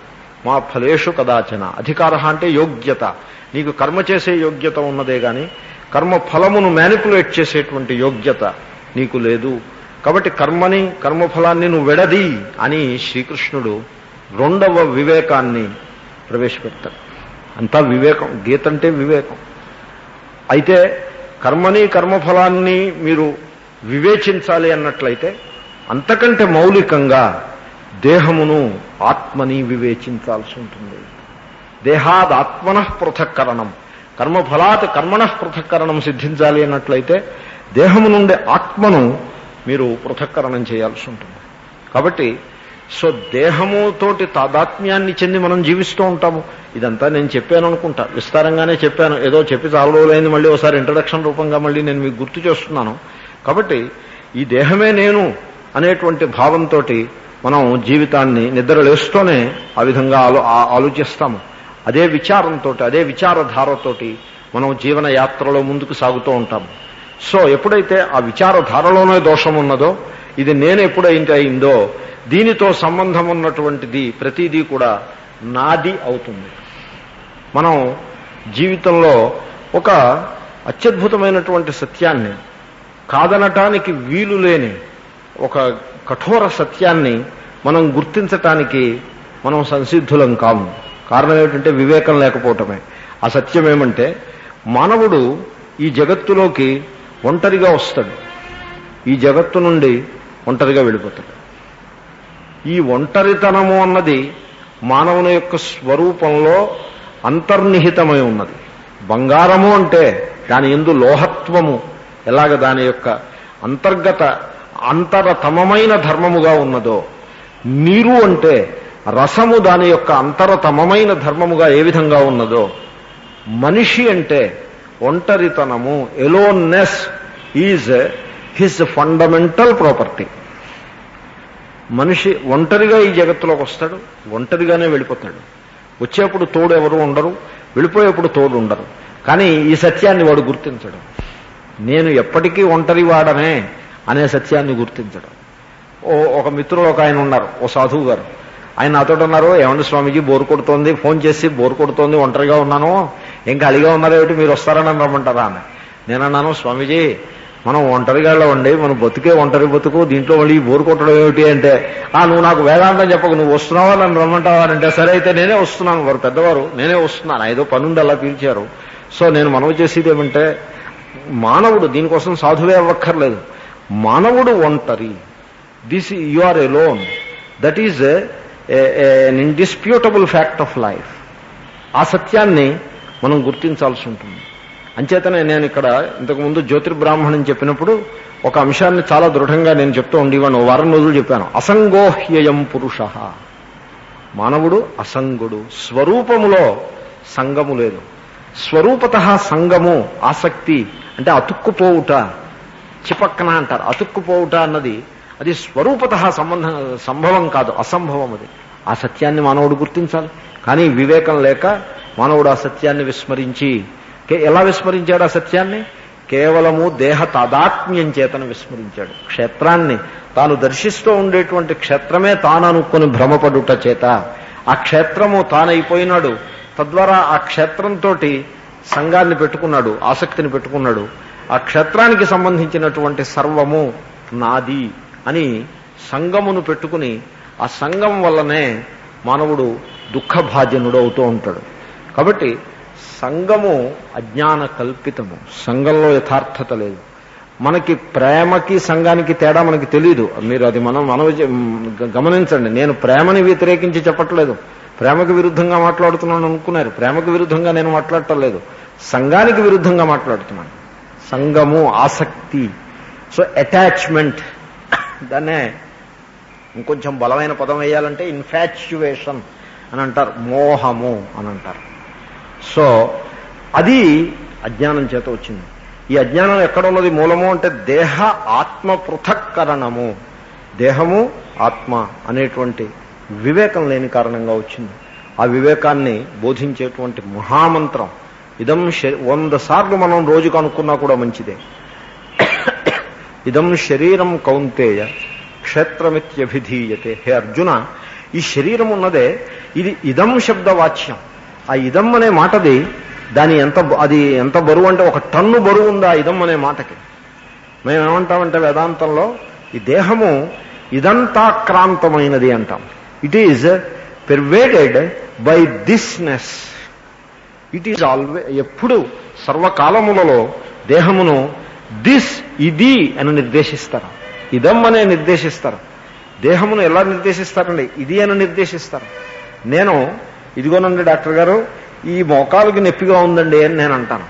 మా ఫలేషు కదాచన అధికార అంటే యోగ్యత నీకు కర్మ చేసే యోగ్యత ఉన్నదే గాని కర్మ ఫలమును మ్యానిపులేట్ చేసేటువంటి యోగ్యత నీకు లేదు కాబట్టి కర్మని కర్మఫలాన్ని నువ్వు విడది అని శ్రీకృష్ణుడు రెండవ వివేకాన్ని ప్రవేశపెడతాడు అంతా వివేకం గీత అంటే వివేకం అయితే కర్మని కర్మఫలాన్ని మీరు వివేచించాలి అన్నట్లయితే అంతకంటే మౌలికంగా దేహమును ఆత్మని వివేచించాల్సి ఉంటుంది దేహాద్ ఆత్మన పృథక్కరణం కర్మఫలాత్ కర్మణ పృథక్కరణం సిద్ధించాలి అన్నట్లయితే దేహము నుండి ఆత్మను మీరు పృథక్కరణం చేయాల్సి ఉంటుంది కాబట్టి సో దేహముతోటి తాదాత్మ్యాన్ని చెంది మనం జీవిస్తూ ఉంటాము ఇదంతా నేను చెప్పాను అనుకుంటా విస్తారంగానే చెప్పాను ఏదో చెప్పి చాలా రోజులైంది మళ్ళీ ఒకసారి ఇంట్రడక్షన్ రూపంగా మళ్ళీ నేను మీకు గుర్తు చేస్తున్నాను కాబట్టి ఈ దేహమే నేను అనేటువంటి భావంతో మనం జీవితాన్ని నిద్రలేస్తూనే ఆ విధంగా ఆలో ఆ- ఆలోచిస్తాము అదే విచారంతో అదే విచారధారతోటి మనం జీవన యాత్రలో ముందుకు సాగుతూ ఉంటాము సో ఎప్పుడైతే ఆ విచారధారలోనే దోషం ఉన్నదో ఇది నేను ఎప్పుడైతే అయిందో దీనితో సంబంధం ఉన్నటువంటిది ప్రతిదీ కూడా నాది అవుతుంది మనం జీవితంలో ఒక అత్యద్భుతమైనటువంటి సత్యాన్ని కాదనటానికి వీలు లేని ఒక కఠోర సత్యాన్ని మనం గుర్తించటానికి మనం సంసిద్ధులం కాము కారణం ఏమిటంటే వివేకం లేకపోవటమే ఆ సత్యం ఏమంటే మానవుడు ఈ జగత్తులోకి ఒంటరిగా వస్తాడు ఈ జగత్తు నుండి ఒంటరిగా వెళ్ళిపోతాడు ఈ ఒంటరితనము అన్నది మానవుని యొక్క స్వరూపంలో అంతర్నిహితమై ఉన్నది బంగారము అంటే దాని ఎందు లోహత్వము ఎలాగ దాని యొక్క అంతర్గత అంతరతమమైన ధర్మముగా ఉన్నదో నీరు అంటే రసము దాని యొక్క అంతరతమమైన ధర్మముగా ఏ విధంగా ఉన్నదో మనిషి అంటే ఒంటరితనము aloneness is his fundamental property మనిషి ఒంటరిగా ఈ జగత్తులోకి వస్తాడు ఒంటరిగానే వెళ్ళిపోతాడు వచ్చేప్పుడు తోడు ఎవరు ఉండరు వెళ్ళిపోయేప్పుడు తోడు ఉండరు కానీ ఈ సత్యాన్ని వాడు గుర్తించడం నేను ఎప్పటికీ ఒంటరి వాడనే అనే సత్యాన్ని గుర్తించడం ఓ ఒక మిత్రులు ఒక ఆయన ఉన్నారు ఓ సాధువు గారు ఆయన నాతో ఉన్నారు ఏమండి స్వామీజీ బోరు కొడుతోంది ఫోన్ చేసి బోరు కొడుతోంది ఒంటరిగా ఉన్నాను ఇంకా అలిగా ఉన్నారేమిటి మీరు వస్తారని రమ్మంటారా అని నేను అన్నాను స్వామీజీ మనం ఒంటరిగా ఉండి మనం బతుకే ఒంటరి బతుకు దీంట్లో మళ్ళీ ఈ బోరు కొట్టడం ఏమిటి అంటే ఆ నువ్వు నాకు వేదాంతం చెప్పకు నువ్వు వస్తున్నావా నన్ను రమ్మంటావా అంటే సరే అయితే నేనే వస్తున్నాను వారు పెద్దవారు నేనే వస్తున్నాను ఏదో పనుండి అలా పిలిచారు సో నేను మనవి చేసేది ఏమంటే మానవుడు దీనికోసం సాధువే అవ్వక్కర్లేదు మానవుడు ఒంటరి this you are alone that is an indisputable fact of life ఆ సత్యాన్ని మనం గుర్తించాల్సి ఉంటుంది అంచేతనే నేను ఇక్కడ ఇంతకుముందు జ్యోతిర్బ్రాహ్మణం చెప్పినప్పుడు ఒక అంశాన్ని చాలా దృఢంగా నేను చెప్తూ ఉండేవాను ఓ వారం రోజులు చెప్పాను అసంగోహ్యయం పురుష మానవుడు అసంగుడు స్వరూపములో సంగము లేదు స్వరూపత సంగము ఆసక్తి అంటే అతుక్కుపోవుట చిపక్కన అంటారు అతుక్కుపోవుట అన్నది అది స్వరూపత సంబంధం సంభవం కాదు అసంభవం అది ఆ సత్యాన్ని మానవుడు గుర్తించాలి కానీ వివేకం లేక మానవుడు ఆ సత్యాన్ని విస్మరించి కే- ఎలా విస్మరించాడు ఆ సత్యాన్ని కేవలము దేహ తాదాత్మ్యం చేతను విస్మరించాడు క్షేత్రాన్ని తాను దర్శిస్తూ ఉండేటువంటి క్షేత్రమే తాను అనుకుని భ్రమపడుట చేత ఆ క్షేత్రము తానైపోయినాడు తద్వారా ఆ క్షేత్రంతో సంఘాన్ని పెట్టుకున్నాడు ఆసక్తిని పెట్టుకున్నాడు ఆ క్షేత్రానికి సంబంధించినటువంటి సర్వము నాది అని సంగమును పెట్టుకుని ఆ సంఘం వల్లనే మానవుడు దుఃఖభాజనుడు అవుతూ ఉంటాడు కాబట్టి సంఘము అజ్ఞాన కల్పితము సంఘంలో యథార్థత లేదు మనకి ప్రేమకి సంఘానికి తేడా మనకి తెలియదు మీరు అది మనం మనం గమనించండి నేను ప్రేమని వ్యతిరేకించి చెప్పట్లేదు ప్రేమకు విరుద్ధంగా మాట్లాడుతున్నాను అనుకున్నారు ప్రేమకు విరుద్ధంగా నేను మాట్లాడటం లేదు సంఘానికి విరుద్ధంగా మాట్లాడుతున్నాను సంఘము ఆసక్తి సో అటాచ్మెంట్ దాన్నే ఇంకొంచెం బలమైన పదం వేయాలంటే ఇన్ఫాచ్యువేషన్ అని అంటారు మోహము అని అంటారు సో అది అజ్ఞానం చేత వచ్చింది ఈ అజ్ఞానం ఎక్కడ ఉన్నది మూలము అంటే దేహ ఆత్మ పృథక్కరణము దేహము ఆత్మ అనేటువంటి వివేకం లేని కారణంగా వచ్చింది ఆ వివేకాన్ని బోధించేటువంటి మహామంత్రం ఇదం శ- వంద సార్లు మనం రోజుకు అనుకున్నా కూడా మంచిదే ఇదం శరీరం కౌంతేయ క్షేత్రమిత్యభిధీయతే హే అర్జున ఈ శరీరం ఉన్నదే ఇది ఇదం శబ్దవాచ్యం ఆ ఇదం అనే మాటది దాని ఎంత బ- అది ఎంత బరువు అంటే ఒక టన్ను బరువు ఉందా ఆ ఇదం అనే మాటకి మేము ఏమంటామంటే వేదాంతంలో ఈ దేహము ఇదంతాక్రాంతమైనది అంటాం it is pervaded by thisness it is always ఎప్పుడు సర్వకాలములలో దేహమును దిస్ ఇది అని నిర్దేశిస్తారు ఇదం అనే నిర్దేశిస్తారు దేహమును ఎలా నిర్దేశిస్తారండి ఇది అని నిర్దేశిస్తారు నేను ఇదిగోనండి డాక్టర్ గారు ఈ మోకాలుకి నొప్పిగా ఉందండి అని నేను అంటాను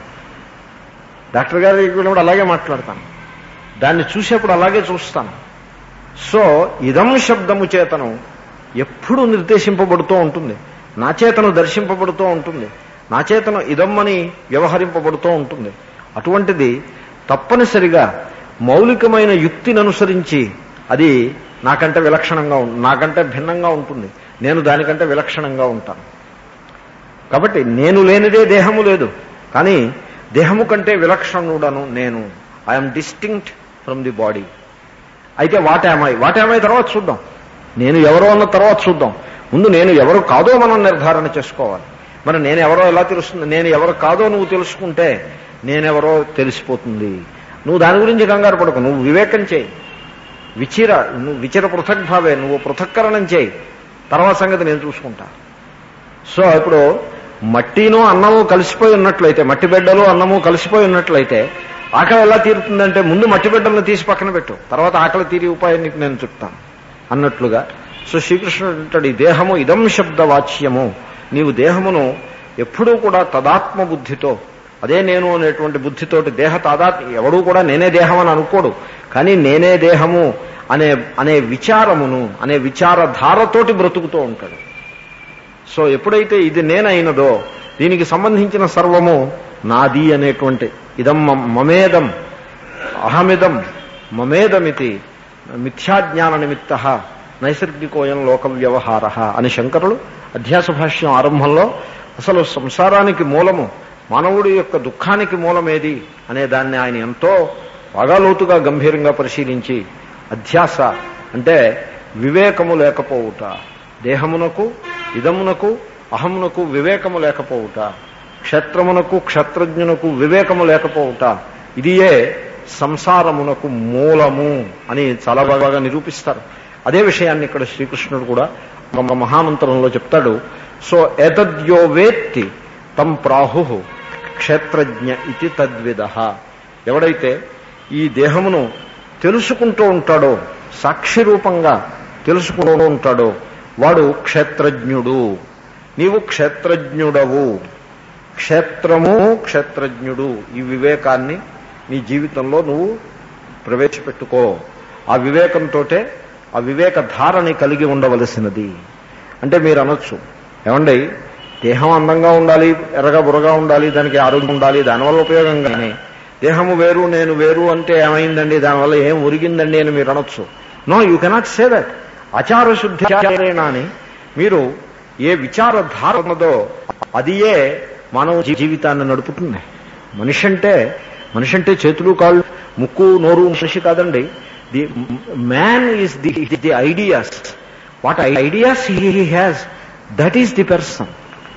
డాక్టర్ గారు కూడా అలాగే మాట్లాడతాను దాన్ని చూసేప్పుడు అలాగే చూస్తాను సో ఇదం శబ్దము చేతను ఎప్పుడు నిర్దేశింపబడుతూ ఉంటుంది నా చేతను దర్శింపబడుతూ ఉంటుంది నా చేతను ఇదమ్మని వ్యవహరింపబడుతూ ఉంటుంది అటువంటిది తప్పనిసరిగా మౌలికమైన యుక్తిని అనుసరించి అది నాకంటే విలక్షణంగా ఉం- నాకంటే భిన్నంగా ఉంటుంది నేను దానికంటే విలక్షణంగా ఉంటాను కాబట్టి నేను లేనిదే దేహము లేదు కానీ దేహము కంటే విలక్షణుడను నేను I'm distinct from the body అయితే వాటేమై వాటేమై తర్వాత చూద్దాం నేను ఎవరో అన్న తర్వాత చూద్దాం ముందు నేను ఎవరు కాదో మనం నిర్ధారణ చేసుకోవాలి మరి నేను ఎవరో ఎలా తెలుస్తుంది నేను ఎవరు కాదో నువ్వు తెలుసుకుంటే నేనెవరో తెలిసిపోతుంది నువ్వు దాని గురించి కంగారు పడకు నువ్వు వివేకం చేయి విచిర నువ్వు విచిర పృథక్భావే నువ్వు పృథక్కరణం చేయి తర్వాత సంగతి నేను చూసుకుంటా సో ఇప్పుడు మట్టిను అన్నము కలిసిపోయి ఉన్నట్లయితే మట్టి బిడ్డలు అన్నము కలిసిపోయి ఉన్నట్లయితే ఆకలి ఎలా తీరుతుందంటే ముందు మట్టి బిడ్డలను తీసి పక్కన పెట్టు తర్వాత ఆకలి తీరి ఉపాయం నీకు నేను చెప్తాను అన్నట్లుగా సో శ్రీకృష్ణుడు అంటాడు ఈ దేహము ఇదం శబ్దవాచ్యము నీవు దేహమును ఎప్పుడూ కూడా తదాత్మ బుద్ధితో అదే నేను అనేటువంటి బుద్ధితోటి దేహ తాదాత్మ ఎవడూ కూడా నేనే దేహం అని అనుకోడు కానీ నేనే దేహము అనే అనే విచారమును అనే విచారధారతోటి బ్రతుకుతూ ఉంటాడు సో ఎప్పుడైతే ఇది నేనైనదో దీనికి సంబంధించిన సర్వము నాది అనేటువంటి ఇదం మమ- మమేదం అహమిదం మమేదమితి మిథ్యాజ్ఞాన నిమిత్త నైసర్గికోయం లోక వ్యవహార అని శంకరులు అధ్యాస భాష్యం ఆరంభంలో అసలు సంసారానికి మూలము మానవుడి యొక్క దుఃఖానికి మూలమేది అనే దాన్ని ఆయన ఎంతో బాగా లోతుగా గంభీరంగా పరిశీలించి అధ్యాస అంటే వివేకము లేకపోవుట దేహమునకు ఇదమునకు అహమునకు వివేకము లేకపోవుట క్షేత్రమునకు క్షత్రజ్ఞునకు వివేకము లేకపోవుట ఇదియే సంసారమునకు మూలము అని చాలా బాగా నిరూపిస్తారు అదే విషయాన్ని ఇక్కడ శ్రీకృష్ణుడు కూడా ఒక మహామంత్రంలో చెప్తాడు సో ఏతద్యో వేత్తి తం ప్రాహు క్షేత్రజ్ఞ ఇది తద్విద ఎవడైతే ఈ దేహమును తెలుసుకుంటూ ఉంటాడో సాక్షి రూపంగా తెలుసుకుంటూ ఉంటాడో వాడు క్షేత్రజ్ఞుడు నీవు క్షేత్రజ్ఞుడవు క్షేత్రము క్షేత్రజ్ఞుడు ఈ వివేకాన్ని నీ జీవితంలో నువ్వు ప్రవేశపెట్టుకో ఆ వివేకంతోటే ఆ వివేక ధారని కలిగి ఉండవలసినది అంటే మీరు అనొచ్చు ఏమండి దేహం అందంగా ఉండాలి ఎర్రగా బుర్రగా ఉండాలి దానికి ఆరోగ్యం ఉండాలి దానివల్ల ఉపయోగంగానే దేహము వేరు నేను వేరు అంటే ఏమైందండి దానివల్ల ఏం ఒరిగిందండి అని మీరు అనొచ్చు no you cannot say that ఆచార శుద్ధి అని మీరు ఏ విచార ధార ఉన్నదో అదియే మానవ జీ- జీవితాన్ని నడుపుతుంది మనిషి అంటే మనిషి అంటే చేతులు కాళ్ళు ముక్కు నోరు మనిషి కాదండి the man is the the ideas what ideas he has that is the person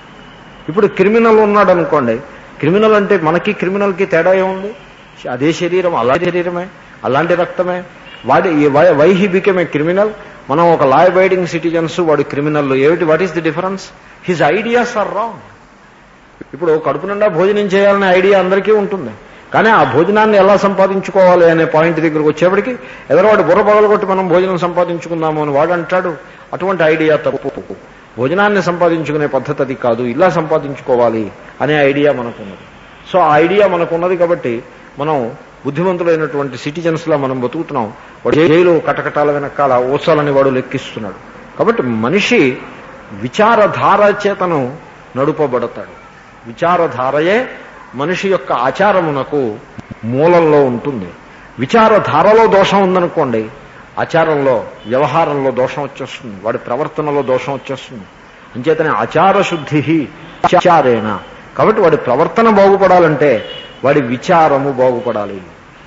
ఇప్పుడు క్రిమినల్ ఉన్నాడు అనుకోండి క్రిమినల్ అంటే మనకి క్రిమినల్కి తేడా ఏముంది అదే శరీరం అలాంటి శరీరమే అలాంటి రక్తమే వాడి why he became a criminal మనం ఒక లా అబైడింగ్ సిటిజన్స్ వాడు క్రిమినల్ ఏమిటి what is the difference his ideas are wrong ఇప్పుడు కడుపు నిండా భోజనం చేయాలనే ఐడియా అందరికీ ఉంటుంది కానీ ఆ భోజనాన్ని ఎలా సంపాదించుకోవాలి అనే పాయింట్ దగ్గరకు వచ్చేప్పటికి ఎదరవాడు బుర్ర పగలగొట్టి మనం భోజనం సంపాదించుకుందాము అని వాడు అంటాడు అటువంటి ఐడియా తప్పు భోజనాన్ని సంపాదించుకునే పద్ధతి అది కాదు ఇలా సంపాదించుకోవాలి అనే ఐడియా మనకున్నది సో ఆ ఐడియా మనకున్నది కాబట్టి మనం బుద్ధిమంతులైనటువంటి సిటిజన్స్ లా మనం బతుకుతున్నాం వాడు జైలు కటకటాల వెనకాల ఓసాలని వాడు లెక్కిస్తున్నాడు కాబట్టి మనిషి విచారధార చేతను నడుపబడతాడు విచారధారయే మనిషి యొక్క ఆచారమునకు మూలంలో ఉంటుంది విచారధారలో దోషం ఉందనుకోండి ఆచారంలో వ్యవహారంలో దోషం వచ్చేస్తుంది వాడి ప్రవర్తనలో దోషం వచ్చేస్తుంది అంచేతనే ఆచార శుద్ధి ఆచారేణ కాబట్టి వాడి ప్రవర్తన బాగుపడాలంటే వాడి విచారము బాగుపడాలి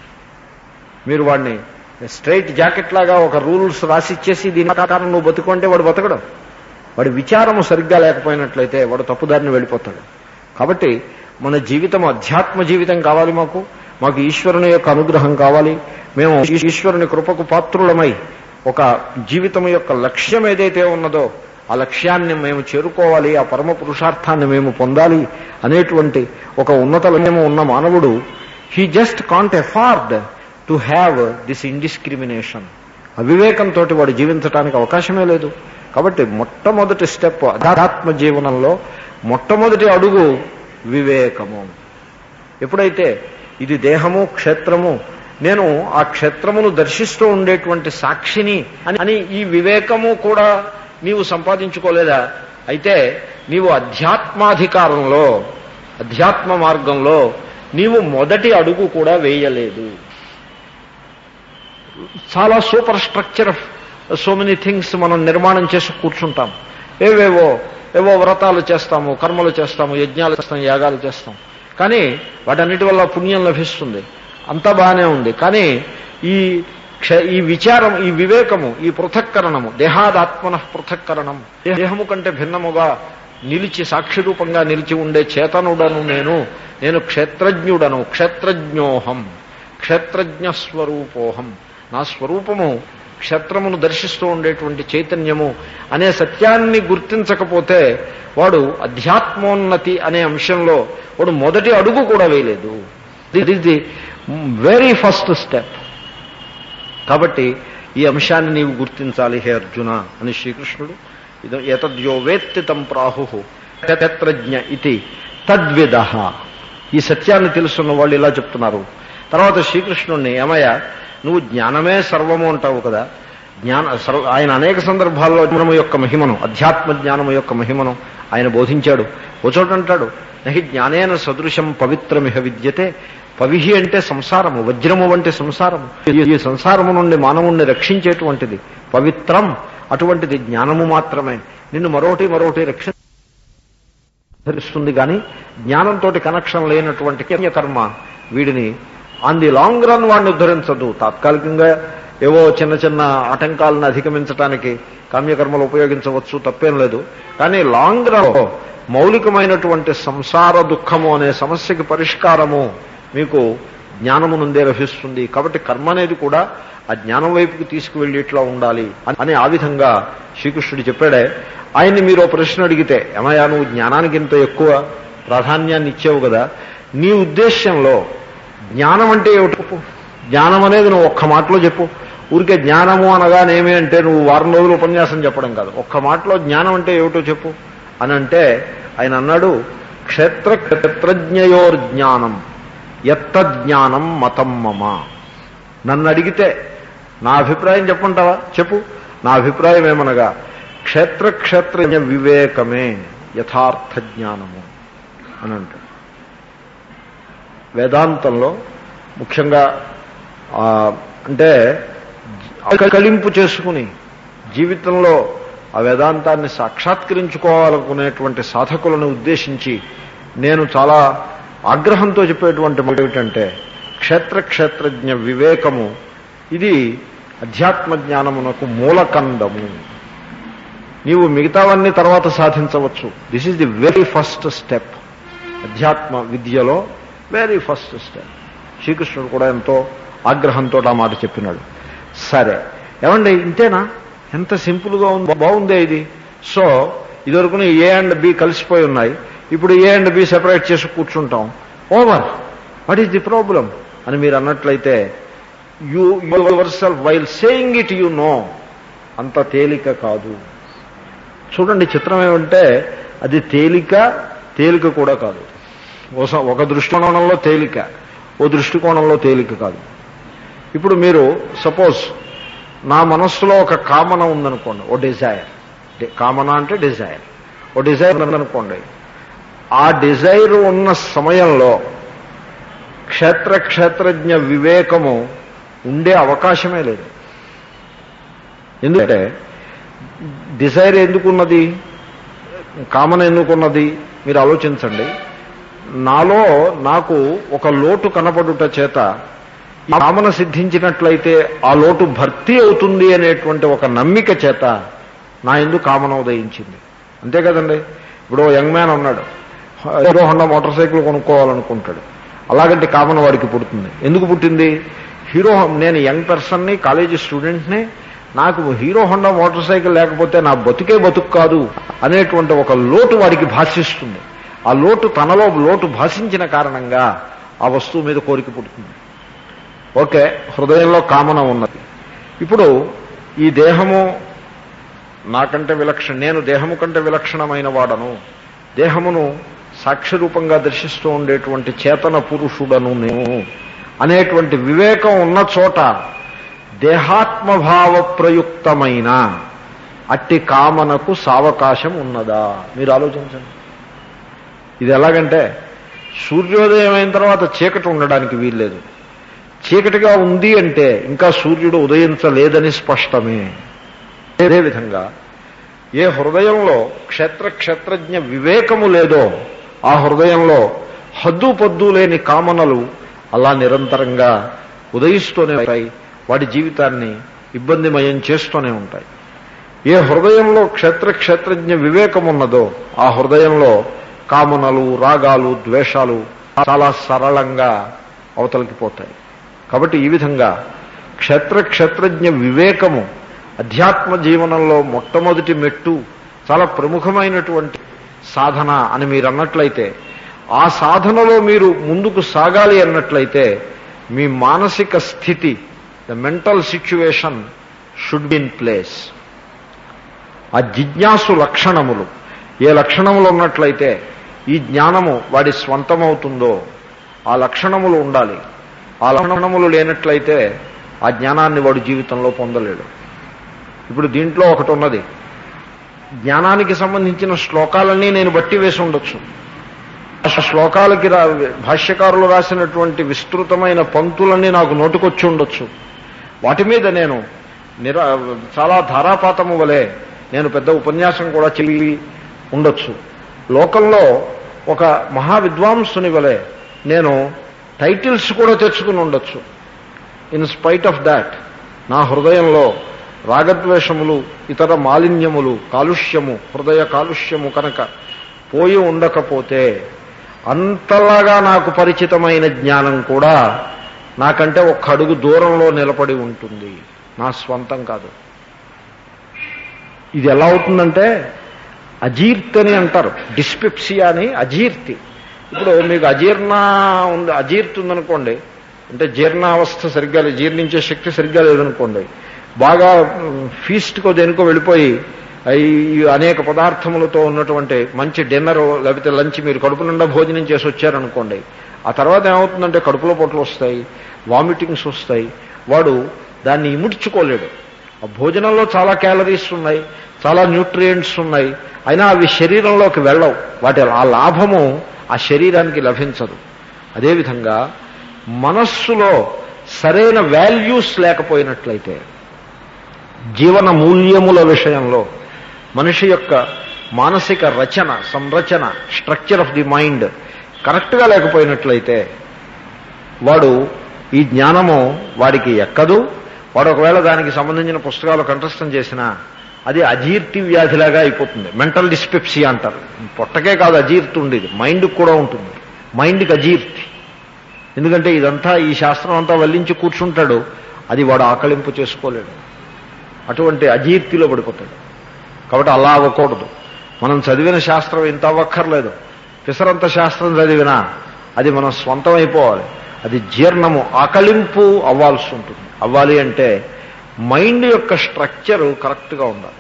మీరు వాడిని స్ట్రైట్ జాకెట్ లాగా ఒక రూల్స్ రాసిచ్చేసి దీని ప్రకారం నువ్వు బతుకుంటే వాడు బతకడు వాడి విచారము సరిగ్గా లేకపోయినట్లయితే వాడు తప్పుదారిని వెళ్ళిపోతాడు కాబట్టి మన జీవితం అధ్యాత్మ జీవితం కావాలి మాకు మాకు ఈశ్వరుని యొక్క అనుగ్రహం కావాలి మేము ఈశ్వరుని కృపకు పాత్రులమై ఒక జీవితం యొక్క లక్ష్యం ఏదైతే ఉన్నదో ఆ లక్ష్యాన్ని మేము చేరుకోవాలి ఆ పరమ పురుషార్థాన్ని మేము పొందాలి అనేటువంటి ఒక ఉన్నత లక్ష్యము ఉన్న మానవుడు he just can't afford to have this indiscrimination అవివేకంతో వాడు జీవించడానికి అవకాశమే లేదు కాబట్టి మొట్టమొదటి స్టెప్ అధ్యాత్మ జీవనంలో మొట్టమొదటి అడుగు వివేకము ఎప్పుడైతే ఇది దేహము క్షేత్రము నేను ఆ క్షేత్రమును దర్శిస్తూ ఉండేటువంటి సాక్షిని అని అని ఈ వివేకము కూడా నీవు సంపాదించుకోలేదా అయితే నీవు అధ్యాత్మాధికారంలో అధ్యాత్మ మార్గంలో నీవు మొదటి అడుగు కూడా వేయలేదు చాలా super structure so many things మనం నిర్మాణం చేసి కూర్చుంటాం ఏవేవో ఏవో వ్రతాలు చేస్తాము కర్మలు చేస్తాము యజ్ఞాలు చేస్తాం యాగాలు చేస్తాం కానీ వాటన్నిటి వల్ల పుణ్యం లభిస్తుంది అంతా బాగానే ఉంది కానీ ఈ క్ష ఈ విచారం ఈ వివేకము ఈ పృథక్కరణము దేహాదాత్మన పృథక్కరణం దేహము కంటే భిన్నముగా నిలిచి సాక్షి రూపంగా నిలిచి ఉండే చేతనుడను నేను నేను క్షేత్రజ్ఞుడను క్షేత్రజ్ఞోహం క్షేత్రజ్ఞ స్వరూపోహం నా స్వరూపము క్షేత్రమును దర్శిస్తూ ఉండేటువంటి చైతన్యము అనే సత్యాన్ని గుర్తించకపోతే వాడు అధ్యాత్మోన్నతి అనే అంశంలో వాడు మొదటి అడుగు కూడా వేయలేదు that is the very first step కాబట్టి ఈ అంశాన్ని నీవు గుర్తించాలి హే అర్జున అని శ్రీకృష్ణుడు ఎతద్యో వేత్తి తం ప్రాహు క్షేత్రజ్ఞ ఇది తద్విద ఈ సత్యాన్ని తెలుసున్న వాళ్ళు ఇలా చెప్తున్నారు తర్వాత శ్రీకృష్ణుణ్ణి ఏమయ్య నువ్వు జ్ఞానమే సర్వము అంటావు కదా జ్ఞాన సర్వ ఆయన అనేక సందర్భాల్లో జ్ఞానము యొక్క మహిమను అధ్యాత్మ జ్ఞానము యొక్క మహిమను ఆయన బోధించాడు ఓ చోట అంటాడు నహి జ్ఞానేన సదృశం పవిత్రమిహ విద్యతే పవిహి అంటే సంసారము వజ్రము వంటి సంసారము ఈ సంసారము నుండి మానవుణ్ణి రక్షించేటువంటిది పవిత్రం అటువంటిది జ్ఞానము మాత్రమే నిన్ను మరోటి మరోటి రక్ష ధరిస్తుంది కానీ జ్ఞానంతో కనెక్షన్ లేనటువంటి కర్మ వీడిని ఆన్ ది లాంగ్ రన్ వాడిని ఉద్ధరించదు తాత్కాలికంగా ఏవో చిన్న చిన్న ఆటంకాలను అధిగమించడానికి కామ్యకర్మలు ఉపయోగించవచ్చు తప్పేం లేదు కానీ లాంగ్ రన్ మౌలికమైనటువంటి సంసార దుఃఖము అనే సమస్యకి పరిష్కారము మీకు జ్ఞానము నుండే లభిస్తుంది కాబట్టి కర్మ అనేది కూడా ఆ జ్ఞానం వైపుకి తీసుకువెళ్ళేట్లా ఉండాలి అని ఆ విధంగా శ్రీకృష్ణుడు చెప్పాడే ఆయన్ని మీరు ప్రశ్న అడిగితే ఏమయ్యా నువ్వు జ్ఞానానికి ఇంత ఎక్కువ ప్రాధాన్యాన్ని ఇచ్చావు కదా నీ ఉద్దేశ్యంలో జ్ఞానం అంటే ఏమిటి చెప్పు జ్ఞానం అనేది నువ్వు ఒక్క మాటలో చెప్పు ఊరికే జ్ఞానము అనగానేమి అంటే నువ్వు వారం రోజులు ఉపన్యాసం చెప్పడం కాదు ఒక్క మాటలో జ్ఞానం అంటే ఏమిటో చెప్పు అని అంటే ఆయన అన్నాడు క్షేత్ర క్షేత్రజ్ఞయోర్ జ్ఞానం ఎత్తజ్ఞానం మతం మమ నన్ను అడిగితే నా అభిప్రాయం చెప్పంటావా చెప్పు నా అభిప్రాయం ఏమనగా క్షేత్ర క్షేత్రజ్ఞ వివేకమే యథార్థ జ్ఞానము అని అంటాడు వేదాంతంలో ముఖ్యంగా అంటే కళింపు చేసుకుని జీవితంలో ఆ వేదాంతాన్ని సాక్షాత్కరించుకోవాలనుకునేటువంటి సాధకులను ఉద్దేశించి నేను చాలా ఆగ్రహంతో చెప్పేటువంటి మాట ఏమిటంటే క్షేత్ర క్షేత్రజ్ఞ వివేకము ఇది అధ్యాత్మ జ్ఞానమునకు మూలకండము నీవు మిగతావన్నీ తర్వాత సాధించవచ్చు this is the very first step అధ్యాత్మ విద్యలో వెరీ ఫస్ట్ స్టెప్ శ్రీకృష్ణుడు కూడా ఎంతో ఆగ్రహంతో ఆ మాట చెప్పినాడు సరే ఏమండి ఇంతేనా ఎంత సింపుల్గా ఉంది బాగుందే ఇది సో ఇదివరకుని ఏ అండ్ బి కలిసిపోయి ఉన్నాయి ఇప్పుడు ఏ అండ్ బి సెపరేట్ చేసి కూర్చుంటాం over what is the problem అని మీరు అన్నట్లయితే you yourself while saying it you know అంత తేలిక కాదు చూడండి చిత్రం ఏమంటే అది తేలిక తేలిక కూడా కాదు ఒక దృష్టికోణంలో తేలిక ఓ దృష్టికోణంలో తేలిక కాదు ఇప్పుడు మీరు సపోజ్ నా మనస్సులో ఒక కామన ఉందనుకోండి ఓ డిజైర్ కామన అంటే డిజైర్ ఓ డిజైర్ ఉందనుకోండి ఆ డిజైర్ ఉన్న సమయంలో క్షేత్ర క్షేత్రజ్ఞ వివేకము ఉండే అవకాశమే లేదు ఎందుకంటే డిజైర్ ఎందుకున్నది కామన్ ఎందుకున్నది మీరు ఆలోచించండి నాలో నాకు ఒక లోటు కనపడుట చేత కామన సిద్ధించినట్లయితే ఆ లోటు భర్తీ అవుతుంది అనేటువంటి ఒక నమ్మిక చేత నా ఎందు కామన ఉదయించింది అంతే కదండి ఇప్పుడు యంగ్ మ్యాన్ ఉన్నాడు హీరో హోండా మోటార్ సైకిల్ కొనుక్కోవాలనుకుంటాడు అలాగంటే కామన్ వాడికి పుడుతుంది ఎందుకు పుట్టింది హీరో నేను యంగ్ పర్సన్ని కాలేజీ స్టూడెంట్ని నాకు హీరో హోండా మోటార్ సైకిల్ లేకపోతే నా బతుకే బతుకు కాదు అనేటువంటి ఒక లోటు వాడికి భాషిస్తుంది ఆ లోటు తనలో లోటు భాషించిన కారణంగా ఆ వస్తువు మీద కోరిక పుడుతుంది ఓకే హృదయంలో కామన ఉన్నది ఇప్పుడు ఈ దేహము నాకంటే విలక్షణ నేను దేహము కంటే విలక్షణమైన వాడను దేహమును సాక్ష్యరూపంగా దర్శిస్తూ ఉండేటువంటి చేతన పురుషుడను నేను అనేటువంటి వివేకం ఉన్న చోట దేహాత్మభావ ప్రయుక్తమైన అట్టి కామనకు సావకాశం ఉన్నదా మీరు ఆలోచించండి ఇది ఎలాగంటే సూర్యోదయం అయిన తర్వాత చీకటి ఉండడానికి వీల్లేదు చీకటిగా ఉంది అంటే ఇంకా సూర్యుడు ఉదయించలేదని స్పష్టమే అదేవిధంగా ఏ హృదయంలో క్షేత్ర క్షేత్రజ్ఞ వివేకము లేదో ఆ హృదయంలో హద్దు పొద్దు లేని కామనలు అలా నిరంతరంగా ఉదయిస్తూనే ఉంటాయి వాడి జీవితాన్ని ఇబ్బందిమయం చేస్తూనే ఉంటాయి ఏ హృదయంలో క్షేత్ర క్షేత్రజ్ఞ వివేకం ఉన్నదో ఆ హృదయంలో కామనలు రాగాలు ద్వేషాలు చాలా సరళంగా అవతలికి పోతాయి కాబట్టి ఈ విధంగా క్షేత్ర క్షేత్రజ్ఞ వివేకము అధ్యాత్మ జీవనంలో మొట్టమొదటి మెట్టు చాలా ప్రముఖమైనటువంటి సాధన అని మీరు అన్నట్లయితే ఆ సాధనలో మీరు ముందుకు సాగాలి అన్నట్లయితే మీ మానసిక స్థితి the mental situation should be in place ఆ జిజ్ఞాసు లక్షణములు ఏ లక్షణములు ఉన్నట్లయితే ఈ జ్ఞానము వాడి స్వంతమవుతుందో ఆ లక్షణములు ఉండాలి ఆ లక్షణములు లేనట్లయితే ఆ జ్ఞానాన్ని వాడు జీవితంలో పొందలేడు ఇప్పుడు దీంట్లో ఒకటి ఉన్నది జ్ఞానానికి సంబంధించిన శ్లోకాలన్నీ నేను బట్టి వేసి ఉండొచ్చు ఆ శ్లోకాలకి రా భాష్యకారులు రాసినటువంటి విస్తృతమైన పంక్తులన్నీ నాకు నోటుకొచ్చి ఉండొచ్చు వాటి మీద నేను నిరా చాలా ధారాపాతము వలె నేను పెద్ద ఉపన్యాసం కూడా చెల్లి ఉండొచ్చు లోకంలో ఒక మహా విద్వాంసుని వలె నేను టైటిల్స్ కూడా తెచ్చుకుని ఉండొచ్చు ఇన్ స్పైట్ ఆఫ్ దాట్ నా హృదయంలో రాగద్వేషములు ఇతర మాలిన్యములు కాలుష్యము హృదయ కాలుష్యము కనుక పోయి ఉండకపోతే అంతలాగా నాకు పరిచితమైన జ్ఞానం కూడా నాకంటే ఒక్క అడుగు దూరంలో నిలబడి ఉంటుంది నా స్వంతం కాదు ఇది ఎలా అవుతుందంటే అజీర్తి అని అంటారు డిస్పెప్సియా అని అజీర్తి ఇప్పుడు మీకు అజీర్ణ ఉంది అజీర్తి ఉందనుకోండి అంటే జీర్ణావస్థ సరిగ్గా లేదు జీర్ణించే శక్తి సరిగ్గా లేదనుకోండి బాగా ఫీస్ట్కో దేనికో వెళ్ళిపోయి ఈ అనేక పదార్థములతో ఉన్నటువంటి మంచి డిన్నర్ లేకపోతే లంచ్ మీరు కడుపు నిండా భోజనం చేసి వచ్చారనుకోండి ఆ తర్వాత ఏమవుతుందంటే కడుపులో పొట్లు వస్తాయి వామిటింగ్స్ వస్తాయి వాడు దాన్ని ఇముడ్చుకోలేడు ఆ భోజనంలో చాలా క్యాలరీస్ ఉన్నాయి చాలా న్యూట్రియంట్స్ ఉన్నాయి అయినా అవి శరీరంలోకి వెళ్ళవు వాటి ఆ లాభము ఆ శరీరానికి లభించదు అదేవిధంగా మనస్సులో సరైన వాల్యూస్ లేకపోయినట్లయితే జీవన మూల్యముల విషయంలో మనిషి యొక్క మానసిక రచన సంరచన స్ట్రక్చర్ ఆఫ్ ది మైండ్ కరెక్ట్గా లేకపోయినట్లయితే వాడు ఈ జ్ఞానము వాడికి ఎక్కదు వాడు ఒకవేళ దానికి సంబంధించిన పుస్తకాలు కంఠస్థం చేసినా అది అజీర్తి వ్యాధిలాగా అయిపోతుంది మెంటల్ డిస్పెప్సీ అంటారు పొట్టకే కాదు అజీర్తి ఉండేది మైండ్కి కూడా ఉంటుంది మైండ్కి అజీర్తి ఎందుకంటే ఇదంతా ఈ శాస్త్రం అంతా వల్లించి కూర్చుంటాడు అది వాడు ఆకలింపు చేసుకోలేడు అటువంటి అజీర్తిలో పడిపోతాడు కాబట్టి అలా అవ్వకూడదు మనం చదివిన శాస్త్రం ఇంత అవ్వక్కర్లేదు పిసరంత శాస్త్రం చదివినా అది మనం స్వంతం అయిపోవాలి అది జీర్ణము ఆకలింపు అవ్వాల్సి ఉంటుంది అవ్వాలి అంటే మైండ్ యొక్క స్ట్రక్చర్ కరెక్ట్గా ఉండాలి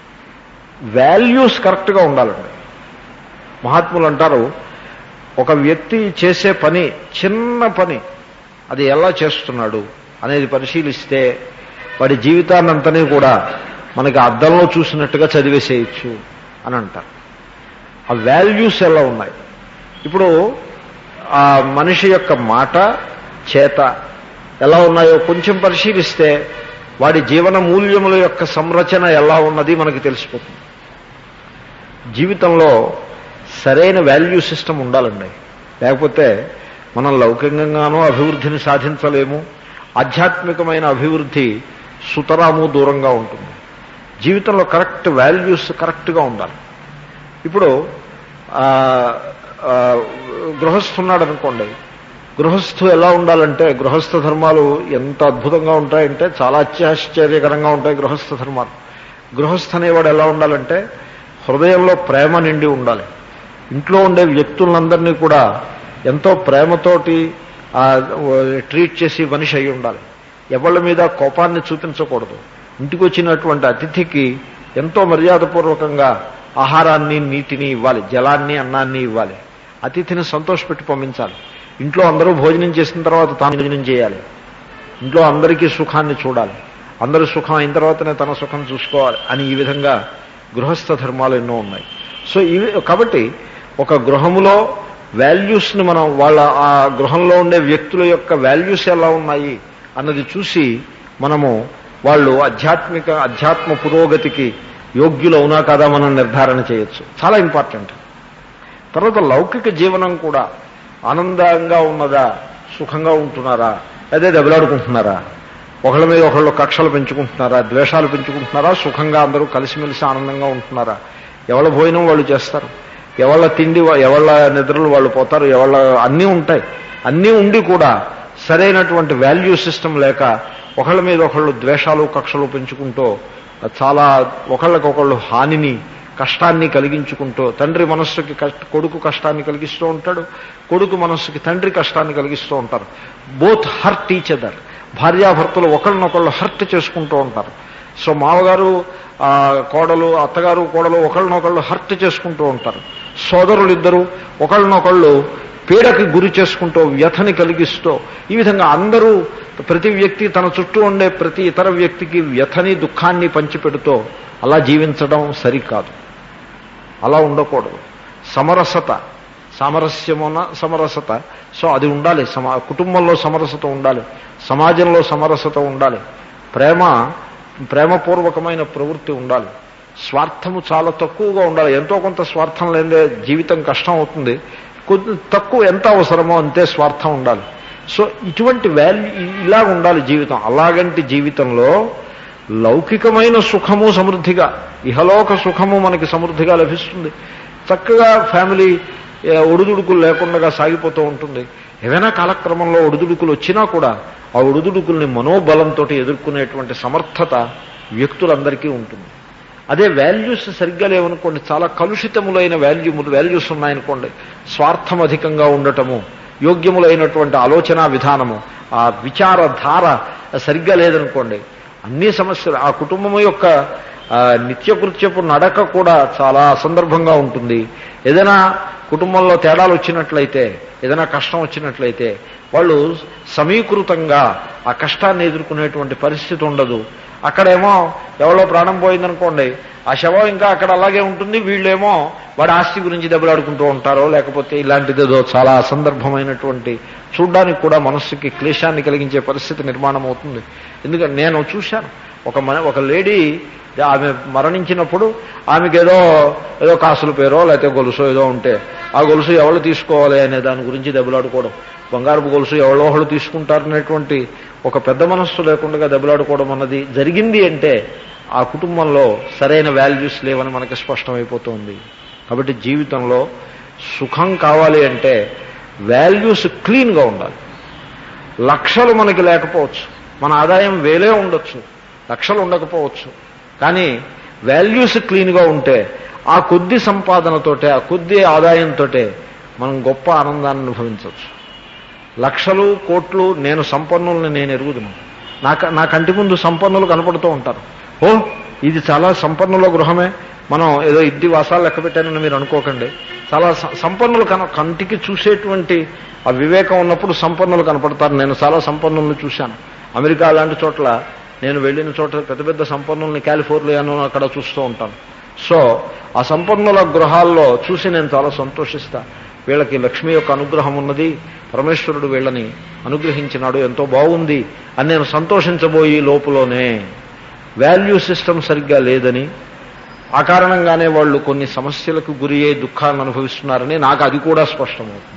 వాల్యూస్ కరెక్ట్గా ఉండాలండి మహాత్ములు అంటారు ఒక వ్యక్తి చేసే పని చిన్న పని అది ఎలా చేస్తున్నాడు అనేది పరిశీలిస్తే వాడి జీవితాన్నంతని కూడా మనకి అద్దంలో చూసినట్టుగా చదివేసేయచ్చు అని అంటారు ఆ వాల్యూస్ ఎలా ఉన్నాయి ఇప్పుడు ఆ మనిషి యొక్క మాట చేత ఎలా ఉన్నాయో కొంచెం పరిశీలిస్తే వాడి జీవన మూల్యముల యొక్క సంరచన ఎలా ఉన్నది మనకి తెలిసిపోతుంది జీవితంలో సరైన వాల్యూ సిస్టమ్ ఉండాలండి లేకపోతే మనం లౌకికంగానూ అభివృద్ధిని సాధించలేము ఆధ్యాత్మికమైన అభివృద్ధి సుతరాము దూరంగా ఉంటుంది జీవితంలో కరెక్ట్ వాల్యూస్ కరెక్ట్గా ఉండాలి ఇప్పుడు ఆ, ఆ, గృహస్థున్నాడు అనుకోండి గృహస్థు ఎలా ఉండాలంటే గృహస్థ ధర్మాలు ఎంత అద్భుతంగా ఉంటాయంటే చాలా అత్యాశ్చర్యకరంగా ఉంటాయి గృహస్థ ధర్మాలు గృహస్థ అనేవాడు ఎలా ఉండాలంటే హృదయంలో ప్రేమ నిండి ఉండాలి ఇంట్లో ఉండే వ్యక్తులందరినీ కూడా ఎంతో ప్రేమతోటి ఆ, ట్రీట్ చేసి మనిషి అయి ఉండాలి ఎవళ్ళ మీద కోపాన్ని చూపించకూడదు ఇంటికి వచ్చినటువంటి అతిథికి ఎంతో మర్యాదపూర్వకంగా ఆహారాన్ని నీటిని ఇవ్వాలి జలాన్ని అన్నాన్ని ఇవ్వాలి అతిథిని సంతోషపెట్టి పంపించాలి ఇంట్లో అందరూ భోజనం చేసిన తర్వాత తాను భోజనం చేయాలి ఇంట్లో అందరికీ సుఖాన్ని చూడాలి అందరి సుఖం అయిన తర్వాతనే తన సుఖం చూసుకోవాలి అని ఈ విధంగా గృహస్థ ధర్మాలు ఎన్నో ఉన్నాయి సో ఇవి కాబట్టి ఒక గృహములో వాల్యూస్ని మనం వాళ్ళ ఆ గృహంలో ఉండే వ్యక్తుల యొక్క వాల్యూస్ ఎలా ఉన్నాయి అన్నది చూసి మనము వాళ్ళు ఆధ్యాత్మిక అధ్యాత్మ పురోగతికి యోగ్యులవునా కాదా మనం నిర్ధారణ చేయొచ్చు చాలా ఇంపార్టెంట్ తర్వాత లౌకిక జీవనం కూడా ఆనందంగా ఉన్నదా సుఖంగా ఉంటున్నారా అదే దెబ్బలాడుకుంటున్నారా ఒకళ్ళ మీద ఒకళ్ళు కక్షలు పెంచుకుంటున్నారా ద్వేషాలు పెంచుకుంటున్నారా సుఖంగా అందరూ కలిసిమెలిసి ఆనందంగా ఉంటున్నారా ఎవళ్ళ భోజనం వాళ్ళు చేస్తారు ఎవళ్ళ తిండి వా- ఎవళ్ళ నిద్రలు వాళ్ళు పోతారు ఎవళ్ళ అన్నీ ఉంటాయి అన్నీ ఉండి కూడా సరైనటువంటి వాల్యూ సిస్టమ్ లేక ఒకళ్ళ మీద ఒకళ్ళు ద్వేషాలు కక్షలు పెంచుకుంటూ చాలా ఒకళ్ళకొకళ్ళు హానిని కష్టాన్ని కలిగించుకుంటూ తండ్రి మనస్సుకి కష్ట కొడుకు కష్టాన్ని కలిగిస్తూ ఉంటాడు కొడుకు మనస్సుకి తండ్రి కష్టాన్ని కలిగిస్తూ ఉంటారు బోత్ హర్ట్ ఈచ్ అదర్ భార్యాభర్తలు ఒకళ్ళనొకళ్ళు హర్ట్ చేసుకుంటూ ఉంటారు సో మామగారు ఆ, కోడలు అత్తగారు కోడలు ఒకళ్ళనొకళ్ళు హర్ట్ చేసుకుంటూ ఉంటారు సోదరులు ఇద్దరు ఒకళ్ళనొకళ్ళు పీడకి గురి చేసుకుంటూ వ్యథని కలిగిస్తూ ఈ విధంగా అందరూ ప్రతి వ్యక్తి తన చుట్టూ ఉండే ప్రతి ఇతర వ్యక్తికి వ్యథని దుఃఖాన్ని పంచిపెడుతూ అలా జీవించడం సరికాదు అలా ఉండకూడదు సమరసత సామరస్యమున సమరసత సో అది ఉండాలి సమా కుటుంబంలో సమరసత ఉండాలి సమాజంలో సమరసత ఉండాలి ప్రేమ ప్రేమపూర్వకమైన ప్రవృత్తి ఉండాలి స్వార్థము చాలా తక్కువగా ఉండాలి ఎంతో కొంత స్వార్థం లేదే జీవితం కష్టం అవుతుంది కొద్ది తక్కువ ఎంత అవసరమో అంతే స్వార్థం ఉండాలి సో ఇటువంటి వాల్యూ ఇలా ఉండాలి జీవితం అలాగంటి జీవితంలో లౌకికమైన సుఖము సమృద్ధిగా ఇహలోక సుఖము మనకి సమృద్ధిగా లభిస్తుంది చక్కగా ఫ్యామిలీ ఏ, ఒడిదుడుకులు లేకుండా సాగిపోతూ ఉంటుంది ఏదైనా కాలక్రమంలో ఒడిదుడుకులు వచ్చినా కూడా ఆ ఒడిదుడుకుల్ని మనోబలంతో ఎదుర్కొనేటువంటి సమర్థత వ్యక్తులందరికీ ఉంటుంది అదే వాల్యూస్ సరిగ్గా లేవనుకోండి చాలా కలుషితములైన వాల్యూ వాల్యూస్ ఉన్నాయనుకోండి స్వార్థం అధికంగా ఉండటము యోగ్యములైనటువంటి ఆలోచన విధానము ఆ విచారధార సరిగ్గా లేదనుకోండి అన్ని సమస్యలు ఆ కుటుంబం యొక్క ఆ, నిత్యకృత్యపు నడక కూడా చాలా అసందర్భంగా ఉంటుంది ఏదైనా కుటుంబంలో తేడాలు వచ్చినట్లయితే ఏదైనా కష్టం వచ్చినట్లయితే వాళ్ళు సమీకృతంగా ఆ కష్టాన్ని ఎదుర్కొనేటువంటి పరిస్థితి ఉండదు అక్కడేమో ఎవరో ప్రాణం పోయిందనుకోండి ఆ శవం ఇంకా అక్కడ అలాగే ఉంటుంది వీళ్ళేమో వాడి ఆస్తి గురించి దెబ్బలాడుకుంటూ ఉంటారో లేకపోతే ఇలాంటిదేదో చాలా అసందర్భమైనటువంటి చూడ్డానికి కూడా మనస్సుకి క్లేశాన్ని కలిగించే పరిస్థితి నిర్మాణం అవుతుంది ఎందుకంటే నేను చూశాను ఒక మన ఒక లేడీ ఆమె మరణించినప్పుడు ఆమెకి ఏదో ఏదో కాసుల పేరో లేకపోతే గొలుసు ఏదో ఉంటే ఆ గొలుసు ఎవరు తీసుకోవాలి అనే దాని గురించి దెబ్బలాడుకోవడం బంగారపు గొలుసు ఎవరో ఒకళ్ళు తీసుకుంటారనేటువంటి ఒక పెద్ద మనస్సు లేకుండా దెబ్బలాడుకోవడం అన్నది జరిగింది అంటే ఆ కుటుంబంలో సరైన వాల్యూస్ లేవని మనకి స్పష్టమైపోతుంది కాబట్టి జీవితంలో సుఖం కావాలి అంటే వాల్యూస్ క్లీన్గా ఉండాలి లక్షలు మనకి లేకపోవచ్చు మన ఆదాయం వేలే ఉండొచ్చు లక్షలు ఉండకపోవచ్చు కానీ వాల్యూస్ క్లీన్గా ఉంటే ఆ కొద్ది సంపాదనతోటే ఆ కొద్ది ఆదాయంతోటే మనం గొప్ప ఆనందాన్ని అనుభవించవచ్చు లక్షలు కోట్లు నేను సంపన్నుల్ని నేను ఎరుగుదును నాకు నా కంటి ముందు సంపన్నులు కనపడుతూ ఉంటారు ఓ ఇది చాలా సంపన్నుల గృహమే మనం ఏదో ఇద్ది వాసాలు లెక్క పెట్టానని మీరు అనుకోకండి చాలా స- సంపన్నులు కన కంటికి చూసేటువంటి ఆ వివేకం ఉన్నప్పుడు సంపన్నులు కనపడతారు నేను చాలా సంపన్నుల్ని చూశాను అమెరికా లాంటి చోట్ల నేను వెళ్ళిన చోట పెద్ద పెద్ద సంపన్నుల్ని కాలిఫోర్నియాను అక్కడ చూస్తూ ఉంటాను సో ఆ సంపన్నుల గృహాల్లో చూసి నేను చాలా సంతోషిస్తా వీళ్ళకి లక్ష్మి యొక్క అనుగ్రహం ఉన్నది పరమేశ్వరుడు వీళ్ళని అనుగ్రహించినాడు ఎంతో బాగుంది అని నేను సంతోషించబోయి లోపులోనే వాల్యూ సిస్టమ్ సరిగ్గా లేదని ఆ కారణంగానే వాళ్ళు కొన్ని సమస్యలకు గురి అయ్యే దుఃఖాలను అనుభవిస్తున్నారని నాకు అది కూడా స్పష్టమవుతుంది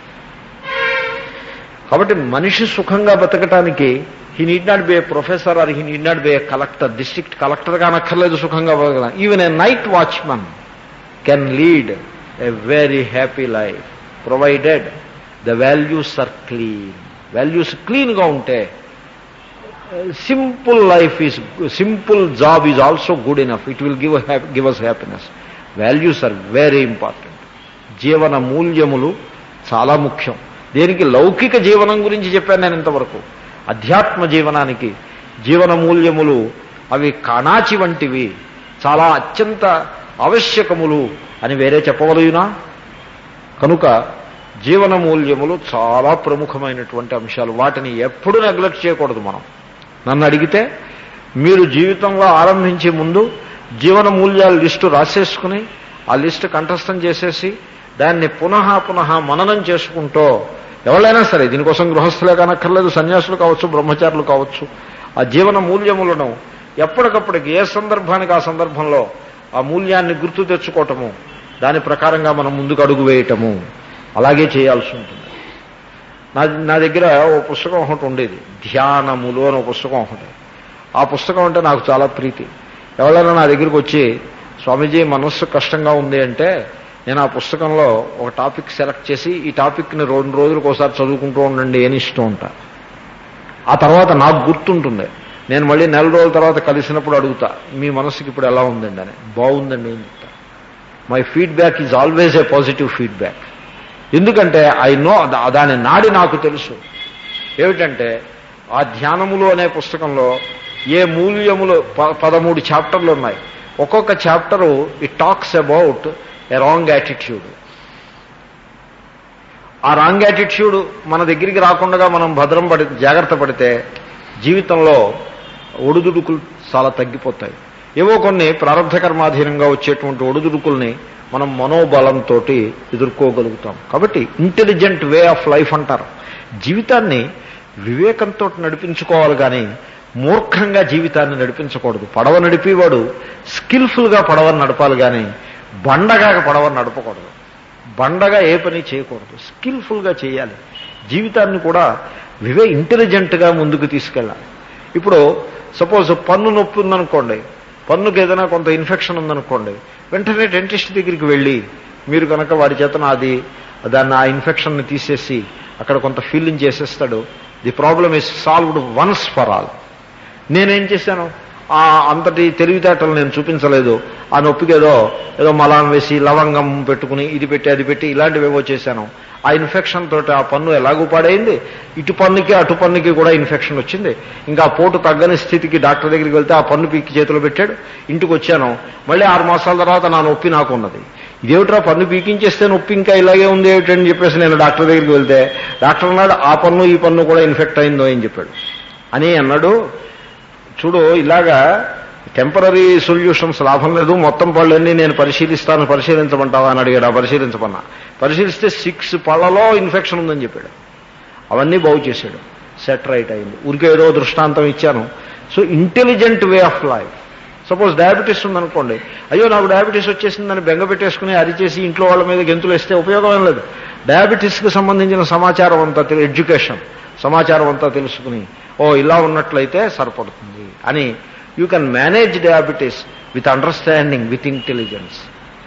కాబట్టి మనిషి సుఖంగా బతకటానికి he need not be a professor or he need not be a collector district collector కానక్కర్లేదు సుఖంగా బతకడం even a night watchman can lead a very happy life provided the values are clean values క్లీన్గా ఉంటే simple life is simple job is also good enough it will give give us happiness values are very important జీవన మూల్యములు చాలా ముఖ్యం దేనికి లౌకిక జీవనం గురించి చెప్పాను నేను ఇంతవరకు అధ్యాత్మ జీవనానికి జీవన మూల్యములు అవి కాణాచి వంటివి చాలా అత్యంత ఆవశ్యకములు అని వేరే చెప్పవలయునా కనుక జీవన మూల్యములు చాలా ప్రముఖమైనటువంటి అంశాలు వాటిని ఎప్పుడు నెగ్లెక్ట్ చేయకూడదు మనం నన్ను అడిగితే మీరు జీవితంలో ఆరంభించే ముందు జీవన మూల్యాల లిస్టు రాసేసుకుని ఆ లిస్టు కంఠస్థం చేసేసి దాన్ని పునః పునః మననం చేసుకుంటూ ఎవరైనా సరే దీనికోసం గృహస్థులే కానక్కర్లేదు సన్యాసులు కావచ్చు బ్రహ్మచారులు కావచ్చు ఆ జీవన మూల్యములను ఎప్పటికప్పటికి ఏ సందర్భానికి ఆ సందర్భంలో ఆ మూల్యాన్ని గుర్తు తెచ్చుకోవటము దాని ప్రకారంగా మనం ముందుకు అడుగు వేయటము అలాగే చేయాల్సి ఉంటుంది నా నా దగ్గర ఓ పుస్తకం ఒకటి ఉండేది ధ్యానములు అని ఒక పుస్తకం ఒకటి ఆ పుస్తకం అంటే నాకు చాలా ప్రీతి ఎవరైనా నా దగ్గరికి వచ్చి స్వామీజీ మనస్సు కష్టంగా ఉంది అంటే నేను ఆ పుస్తకంలో ఒక టాపిక్ సెలెక్ట్ చేసి ఈ టాపిక్ని రెండు రోజులకు ఒకసారి చదువుకుంటూ ఉండండి అని ఇష్టం ఉంటా ఆ తర్వాత నాకు గుర్తుంటుంది నేను మళ్ళీ నెల రోజుల తర్వాత కలిసినప్పుడు అడుగుతా మీ మనస్సుకి ఇప్పుడు ఎలా ఉందండి అని బాగుందండి అని చెప్తా my feedback is always a positive feedback ఎందుకంటే ఐ నో దాని నాడి నాకు తెలుసు ఏమిటంటే ఆ ధ్యానములు అనే పుస్తకంలో ఏ మూల్యములు ప- పదమూడు చాప్టర్లు ఉన్నాయి ఒక్కొక్క chapter it talks about a wrong attitude ఆ రాంగ్ యాటిట్యూడ్ మన దగ్గరికి రాకుండా మనం భద్రం పడి జాగ్రత్త పడితే జీవితంలో ఒడుదుడుకులు చాలా తగ్గిపోతాయి ఏవో కొన్ని ప్రారంభ కర్మాధీనంగా వచ్చేటువంటి ఒడుదుడుకుల్ని మనం మనోబలంతో ఎదుర్కోగలుగుతాం కాబట్టి ఇంటెలిజెంట్ వే ఆఫ్ లైఫ్ అంటారు జీవితాన్ని వివేకంతో నడిపించుకోవాలి కానీ మూర్ఖంగా జీవితాన్ని నడిపించకూడదు పడవ నడిపేవాడు స్కిల్ఫుల్గా పడవని నడపాలి కానీ బండగా పడవని నడపకూడదు బండగా ఏ పని చేయకూడదు స్కిల్ఫుల్గా చేయాలి జీవితాన్ని కూడా వివే ఇంటెలిజెంట్గా ముందుకు తీసుకెళ్ళాలి ఇప్పుడు సపోజ్ పన్ను నొప్పి ఉందనుకోండి పన్నుకి ఏదైనా కొంత ఇన్ఫెక్షన్ ఉందనుకోండి వెంటనే డెంటిస్ట్ దగ్గరికి వెళ్ళి మీరు కనుక వాడి చేతన అది దాన్ని ఆ ఇన్ఫెక్షన్ని తీసేసి అక్కడ కొంత ఫీలింగ్ చేసేస్తాడు the problem is solved once for all నేనేం చేశాను ఆ అంతటి తెలివితేటలు నేను చూపించలేదు ఆ నొప్పికి ఏదో ఏదో మలాం వేసి లవంగం పెట్టుకుని ఇది పెట్టి అది పెట్టి ఇలాంటివి ఏవో చేశాను ఆ ఇన్ఫెక్షన్ తోటి ఆ పన్ను ఎలాగూ పాడైంది ఇటు పన్నుకి అటు పన్నుకి కూడా ఇన్ఫెక్షన్ వచ్చింది ఇంకా ఆ పోటు తగ్గని స్థితికి డాక్టర్ దగ్గరికి వెళ్తే ఆ పన్ను పీకి చేతిలో పెట్టాడు ఇంటికి వచ్చాను మళ్ళీ ఆరు మాసాల తర్వాత నా నొప్పి నాకు ఉన్నది ఇదేమిట్రా పన్ను పీకించేస్తే నొప్పి ఇంకా ఇలాగే ఉంది ఏమిటని చెప్పేసి నేను డాక్టర్ దగ్గరికి వెళ్తే డాక్టర్ అన్నాడు ఆ పన్ను ఈ పన్ను కూడా ఇన్ఫెక్ట్ అయిందో అని చెప్పాడు అని అన్నాడు చూడు ఇలాగా టెంపరీ సొల్యూషన్స్ లాభం లేదు మొత్తం పళ్ళన్నీ నేను పరిశీలిస్తాను పరిశీలించమంటావా అని అడిగాడు ఆ పరిశీలించమన్నా పరిశీలిస్తే సిక్స్ పళ్ళలో ఇన్ఫెక్షన్ ఉందని చెప్పాడు అవన్నీ బాగు చేశాడు సెట్ రైట్ అయింది ఊరికే ఏదో దృష్టాంతం ఇచ్చాను so intelligent way of life suppose diabetes ఉందనుకోండి అయ్యో నాకు డయాబెటీస్ వచ్చేసిందని బెంగ పెట్టేసుకుని అరిచేసి ఇంట్లో వాళ్ళ మీద గెంతులు వేస్తే ఉపయోగం ఏం లేదు డయాబెటీస్కి సంబంధించిన సమాచారం అంతా తెలు ఎడ్యుకేషన్ సమాచారం అంతా తెలుసుకుని ఓ ఇలా ఉన్నట్లయితే సరిపడుతుంది అని you can manage diabetes with understanding with intelligence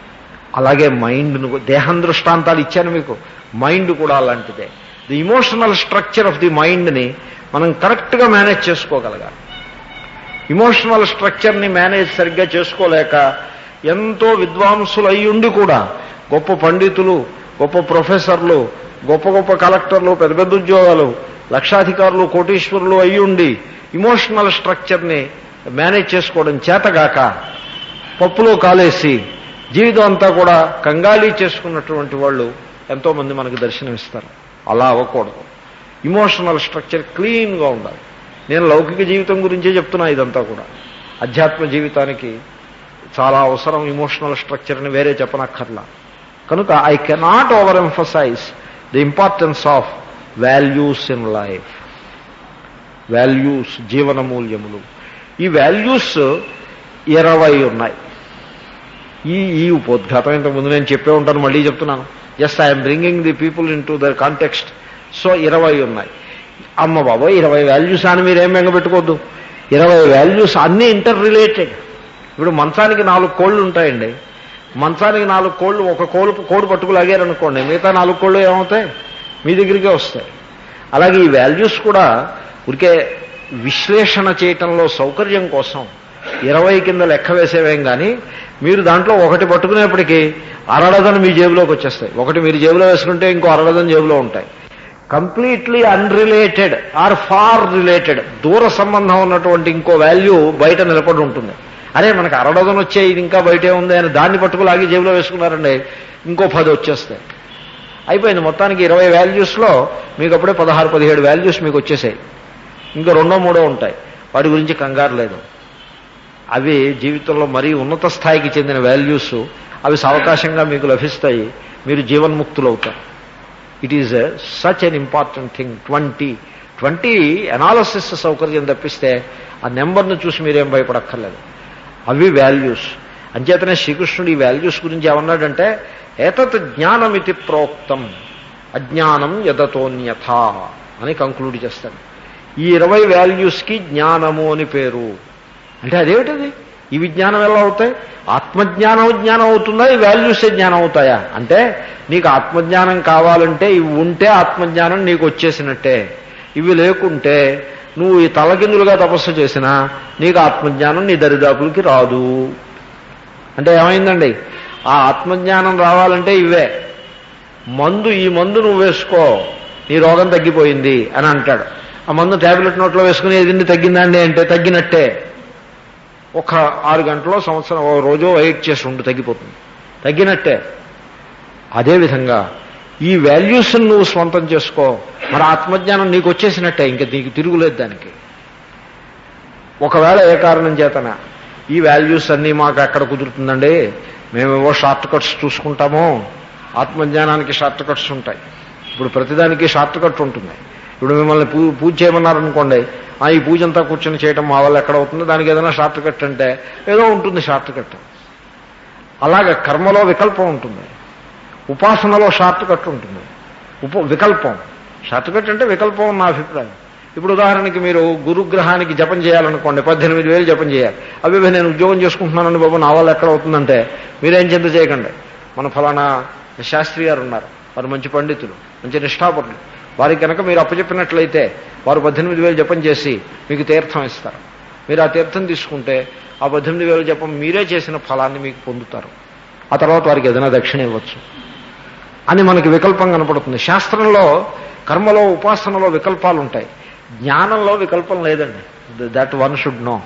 అలాగే మైండ్ను దేహం దృష్టాంతాలు ఇచ్చాను మీకు మైండ్ కూడా అలాంటిదే the emotional structure of the మైండ్ని మనం కరెక్ట్గా మేనేజ్ చేసుకోగలగాలి ఇమోషనల్ స్ట్రక్చర్ని మేనేజ్ సరిగ్గా చేసుకోలేక ఎంతో విద్వాంసులు అయ్యుండి కూడా గొప్ప పండితులు గొప్ప ప్రొఫెసర్లు గొప్ప గొప్ప కలెక్టర్లు పెద్ద పెద్ద ఉద్యోగాలు లక్షాధికారులు కోటీశ్వరులు అయ్యుండి ఇమోషనల్ స్ట్రక్చర్ని మేనేజ్ చేసుకోవడం చేతగాక పప్పులో కాలేసి జీవితం అంతా కూడా కంగాళీ చేసుకున్నటువంటి వాళ్ళు ఎంతోమంది మనకు దర్శనమిస్తారు అలా అవ్వకూడదు ఇమోషనల్ స్ట్రక్చర్ క్లీన్గా ఉండాలి నేను లౌకిక జీవితం గురించే చెప్తున్నా ఇదంతా కూడా అధ్యాత్మ జీవితానికి చాలా అవసరం ఇమోషనల్ స్ట్రక్చర్ని వేరే చెప్పనక్కర్లా కనుక I cannot overemphasize the importance of values in life values జీవన మూల్యములు ఈ వాల్యూస్ ఇరవై ఉన్నాయి ఈ ఈ ఉపోద్ఘాతం ఇంతకుముందు నేను చెప్పే ఉంటాను మళ్ళీ చెప్తున్నాను yes I'm bringing the people into their context so ఇరవై ఉన్నాయి అమ్మ బాబోయ్ ఇరవై వాల్యూస్ అని మీరేం బెంగపెట్టుకోవద్దు ఇరవై వాల్యూస్ అన్నీ ఇంటర్ రిలేటెడ్ ఇప్పుడు మంచానికి నాలుగు కోళ్ళు ఉంటాయండి మంచానికి నాలుగు కోళ్ళు ఒక కోళ్ళు కోడి పట్టుకు లాగారనుకోండి మిగతా నాలుగు కోళ్ళు ఏమవుతాయి మీ దగ్గరికే వస్తాయి అలాగే ఈ వాల్యూస్ కూడా ఉరికే విశ్లేషణ చేయటంలో సౌకర్యం కోసం ఇరవై కింద లెక్క వేసేవేం కానీ మీరు దాంట్లో ఒకటి పట్టుకునేప్పటికీ అరడదను మీ జేబులోకి వచ్చేస్తాయి ఒకటి మీరు జేబులో వేసుకుంటే ఇంకో అరడదను జేబులో ఉంటాయి completely unrelated or far related దూర సంబంధం ఉన్నటువంటి ఇంకో వాల్యూ బయట నిలబడి ఉంటుంది అరే మనకు అరడదను వచ్చే ఇది ఇంకా బయటే ఉంది అని దాన్ని పట్టుకులాగి జేబులో వేసుకున్నారండి ఇంకో పది వచ్చేస్తాయి అయిపోయింది మొత్తానికి ఇరవై వాల్యూస్లో మీకు అప్పుడే పదహారు పదిహేడు వాల్యూస్ మీకు వచ్చేసాయి ఇంకా రెండో మూడో ఉంటాయి వాటి గురించి కంగారు లేదు అవి జీవితంలో మరీ ఉన్నత స్థాయికి చెందిన వాల్యూస్ అవి సావకాశంగా మీకు లభిస్తాయి మీరు జీవన్ముక్తులు అవుతారు it is such an important thing twenty twenty analysis సౌకర్యం తప్పిస్తే ఆ నెంబర్ను చూసి మీరేం భయపడక్కర్లేదు అవి వాల్యూస్ అంచేతనే శ్రీకృష్ణుడు ఈ వాల్యూస్ గురించి ఏమన్నాడంటే ఏతత్ జ్ఞానమితి ప్రోక్తం అజ్ఞానం యదతోన్యథ అని కంక్లూడ్ చేస్తాడు ఈ ఇరవై వాల్యూస్కి జ్ఞానము అని పేరు అంటే అదేమిటది ఈ విజ్ఞానం ఎలా అవుతాయి ఆత్మజ్ఞానం జ్ఞానం అవుతుందా ఈ వాల్యూసే జ్ఞానం అవుతాయా అంటే నీకు ఆత్మజ్ఞానం కావాలంటే ఇవి ఉంటే ఆత్మజ్ఞానం నీకు వచ్చేసినట్టే ఇవి లేకుంటే నువ్వు ఈ తలకిందులుగా తపస్సు చేసినా నీకు ఆత్మజ్ఞానం నీ దరిదాపులకి రాదు అంటే ఏమైందండి ఆ ఆత్మజ్ఞానం రావాలంటే ఇవే మందు ఈ మందు నువ్వు వేసుకో నీ రోగం తగ్గిపోయింది అని అంటాడు ఆ మందు ట్యాబ్లెట్ నోట్లో వేసుకుని ఎదిండి తగ్గిందండి అంటే తగ్గినట్టే ఒక ఆరు గంటలో సంవత్సరం ఓ రోజు వెయిట్ చేసి ఉండు తగ్గిపోతుంది తగ్గినట్టే అదేవిధంగా ఈ వాల్యూస్ నువ్వు స్వంతం చేసుకో మరి ఆత్మజ్ఞానం నీకు వచ్చేసినట్టే ఇంకా నీకు తిరుగులేదు దానికి ఒకవేళ ఏ కారణం చేతన ఈ వాల్యూస్ అన్నీ మాకు ఎక్కడ కుదురుతుందండి మేమేవో షార్ట్ కట్స్ చూసుకుంటాము ఆత్మజ్ఞానానికి షార్ట్ కట్స్ ఉంటాయి ఇప్పుడు ప్రతిదానికి షార్ట్ కట్ ఉంటుంది ఇప్పుడు మిమ్మల్ని పూ పూజ చేయమన్నారనుకోండి ఆ ఈ పూజ అంతా కూర్చొని చేయటం మా వల్ల ఎక్కడ అవుతుంది దానికి ఏదైనా షార్ట్ కట్ అంటే ఏదో ఉంటుంది షార్ట్ కట్ అలాగే కర్మలో వికల్పం ఉంటుంది ఉపాసనలో షార్ట్ కట్ ఉంటుంది ఉప వికల్పం షార్ట్ కట్ అంటే వికల్పం నా అభిప్రాయం ఇప్పుడు ఉదాహరణకి మీరు గురుగ్రహానికి జపం చేయాలనుకోండి పద్దెనిమిది వేలు జపం చేయాలి అవి నేను ఉద్యోగం చేసుకుంటున్నానని బాబు నా వల్ల ఎక్కడ అవుతుందంటే మీరేం చింత చేయకండి మన ఫలానా శాస్త్రి గారు ఉన్నారు వారు మంచి పండితులు మంచి నిష్ఠాపరులు వారికి కనుక మీరు అప్పచెప్పినట్లయితే వారు పద్దెనిమిది వేలు జపం చేసి మీకు తీర్థం ఇస్తారు మీరు ఆ తీర్థం తీసుకుంటే ఆ పద్దెనిమిది వేలు జపం మీరే చేసిన ఫలాన్ని మీకు పొందుతారు ఆ తర్వాత వారికి ఏదైనా దక్షిణ ఇవ్వచ్చు అని మనకి వికల్పం కనపడుతుంది శాస్త్రంలో కర్మలో ఉపాసనలో వికల్పాలు ఉంటాయి జ్ఞానంలో వికల్పం లేదండి దట్ వన్ షుడ్ నో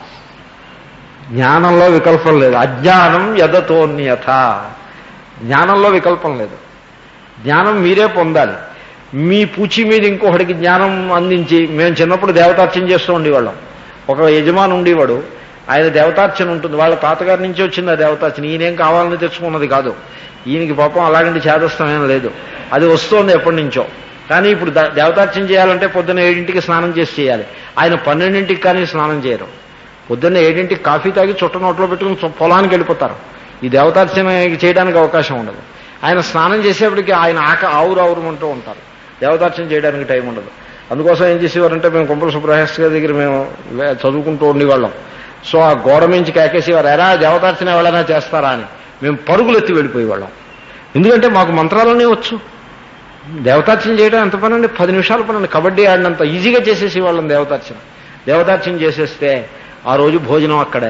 జ్ఞానంలో వికల్పం లేదు అజ్ఞానం యదతోన్యథ జ్ఞానంలో వికల్పం లేదు జ్ఞానం మీరే పొందాలి మీ పూచి మీద ఇంకొకటికి జ్ఞానం అందించి మేము చిన్నప్పుడు దేవతార్చన చేస్తూ ఉండేవాళ్ళం ఒక యజమాని ఉండేవాడు ఆయన దేవతార్చన ఉంటుంది వాళ్ళ తాతగారి నుంచి వచ్చింది ఆ దేవతార్చన ఈయనేం కావాలని తెచ్చుకున్నది కాదు ఈయనకి పాపం అలాంటి చేదస్థం ఏం లేదు అది వస్తోంది ఎప్పటి నుంచో కానీ ఇప్పుడు ద- దేవతార్చన చేయాలంటే పొద్దున్న ఏడింటికి స్నానం చేసి చేయాలి ఆయన పన్నెండింటికి కానీ స్నానం చేయరు పొద్దున్న ఏడింటికి కాఫీ తాగి చుట్ట నోట్లో పెట్టుకుని చు- పొలానికి వెళ్ళిపోతారు ఈ దేవతార్చన చేయడానికి అవకాశం ఉండదు ఆయన స్నానం చేసేప్పటికి ఆయన ఆక ఆవురు ఆవురుమంటూ ఉంటారు దేవతార్చన చేయడానికి టైం ఉండదు అందుకోసం ఏం చేసేవారంటే మేము కుంపల సుబ్రహ్మణ్య గారి దగ్గర మేము వే- చదువుకుంటూ ఉండేవాళ్ళం సో ఆ గోడ మించి కేకేసేవారు ఎరా దేవతార్చన ఎవరైనా చేస్తారా అని మేము పరుగులు ఎత్తి వెళ్ళిపోయేవాళ్ళం ఎందుకంటే మాకు మంత్రాలన్నీ వచ్చు దేవతార్చన చేయడం ఎంత పని అండి పది నిమిషాల పని అండి కబడ్డీ ఆడినంత ఈజీగా చేసేసి వాళ్ళం దేవతార్చన దేవతార్చన చేసేస్తే ఆ రోజు భోజనం అక్కడే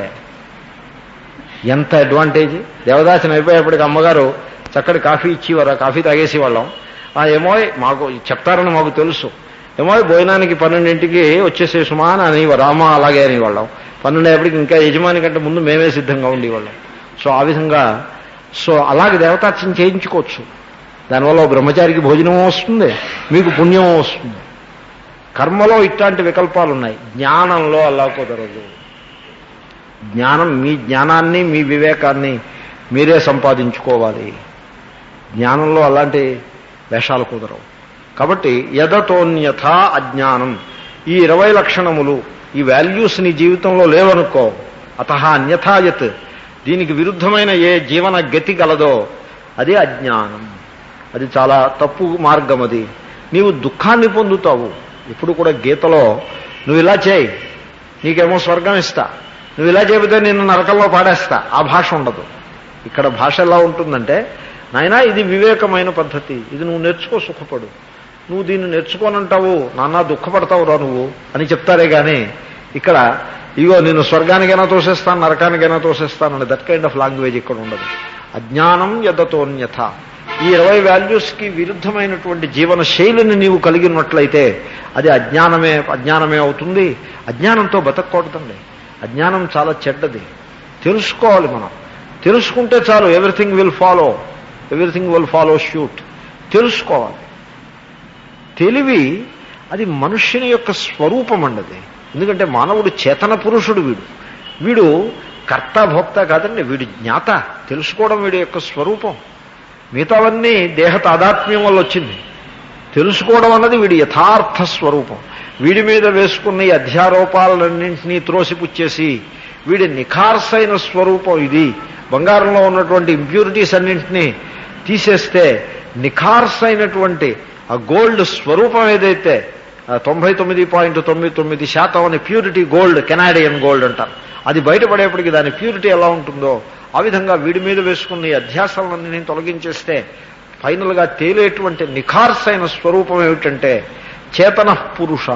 ఎంత అడ్వాంటేజ్ దేవదాచన అయిపోయేప్పటికి అమ్మగారు చక్కటి కాఫీ ఇచ్చేవారు ఆ కాఫీ తాగేసి వాళ్ళం ఆ ఏమో మాకు చెప్తారని మాకు తెలుసు ఏమో భోజనానికి పన్నెండింటికి వచ్చేసే సుమా అని అనేవారు రామ అలాగే అనేవాళ్ళం పన్నెండేపటికి ఇంకా యజమాని కంటే ముందు మేమే సిద్ధంగా ఉండేవాళ్ళం సో ఆ విధంగా సో అలాగే దేవతార్చన చేయించుకోవచ్చు దానివల్ల ఓ బ్రహ్మచారికి భోజనం వస్తుంది మీకు పుణ్యం వస్తుంది కర్మలో ఇట్లాంటి వికల్పాలు ఉన్నాయి జ్ఞానంలో అలా కుదరదు జ్ఞానం మీ జ్ఞానాన్ని మీ వివేకాన్ని మీరే సంపాదించుకోవాలి జ్ఞానంలో అలాంటి వేషాలు కుదరవు కాబట్టి యథతోన్యథ అజ్ఞానం ఈ ఇరవై లక్షణములు ఈ వాల్యూస్ నీ జీవితంలో లేవనుకో అత అన్యథాయత్ దీనికి విరుద్ధమైన ఏ జీవన గతి గలదో అది అజ్ఞానం అది చాలా తప్పు మార్గం అది నీవు దుఃఖాన్ని పొందుతావు ఇప్పుడు కూడా గీతలో నువ్వు ఇలా చేయి నీకేమో స్వర్గం ఇస్తా నువ్వు ఇలా చెబితే నిన్ను నరకంలో పాడేస్తా ఆ భాష ఉండదు ఇక్కడ భాష ఎలా ఉంటుందంటే నాయనా ఇది వివేకమైన పద్ధతి ఇది నువ్వు నేర్చుకో సుఖపడు నువ్వు దీన్ని నేర్చుకోనంటావు నాన్న దుఃఖపడతావురా నువ్వు అని చెప్తారే కానీ ఇక్కడ ఇగో నేను స్వర్గానికైనా తోసేస్తాను నరకానికైనా తోసేస్తాను దట్ కైండ్ ఆఫ్ లాంగ్వేజ్ ఇక్కడ ఉండదు అజ్ఞానం యదతోన్యథ ఈ ఇరవై వాల్యూస్కి విరుద్ధమైనటువంటి జీవన శైలిని నీవు కలిగి ఉన్నట్లయితే అది అజ్ఞానమే అజ్ఞానమే అవుతుంది అజ్ఞానంతో బతకూడదండి అజ్ఞానం చాలా చెడ్డది తెలుసుకోవాలి మనం తెలుసుకుంటే చాలు everything will follow everything will follow షూట్ తెలుసుకోవాలి తెలివి అది మనుష్యుని యొక్క స్వరూపం అండది ఎందుకంటే మానవుడు చేతన పురుషుడు వీడు వీడు కర్త భోక్త కాదండి వీడు జ్ఞాత తెలుసుకోవడం వీడి యొక్క స్వరూపం మిగతావన్నీ దేహ తాదాత్మ్యం వల్ల వచ్చింది తెలుసుకోవడం అన్నది వీడి యథార్థ స్వరూపం వీడి మీద వేసుకున్న ఈ అధ్యారోపాలన్నింటినీ త్రోసిపుచ్చేసి వీడి నిఖార్సైన స్వరూపం ఇది బంగారంలో ఉన్నటువంటి ఇంప్యూరిటీస్ అన్నింటినీ తీసేస్తే నిఖార్స్ అయినటువంటి ఆ గోల్డ్ స్వరూపం ఏదైతే ఆ తొంభై తొమ్మిది పాయింట్ తొమ్మిది తొమ్మిది శాతం అనే ప్యూరిటీ గోల్డ్ కెనాడియన్ గోల్డ్ అంటారు అది బయటపడేప్పటికి దాని ప్యూరిటీ ఎలా ఉంటుందో ఆ విధంగా వీడి మీద వేసుకున్న ఈ అధ్యాసాలన్నీ తొలగించేస్తే ఫైనల్గా తేలేటువంటి నిఖార్స్ అయిన స్వరూపం ఏమిటంటే చేతన పురుష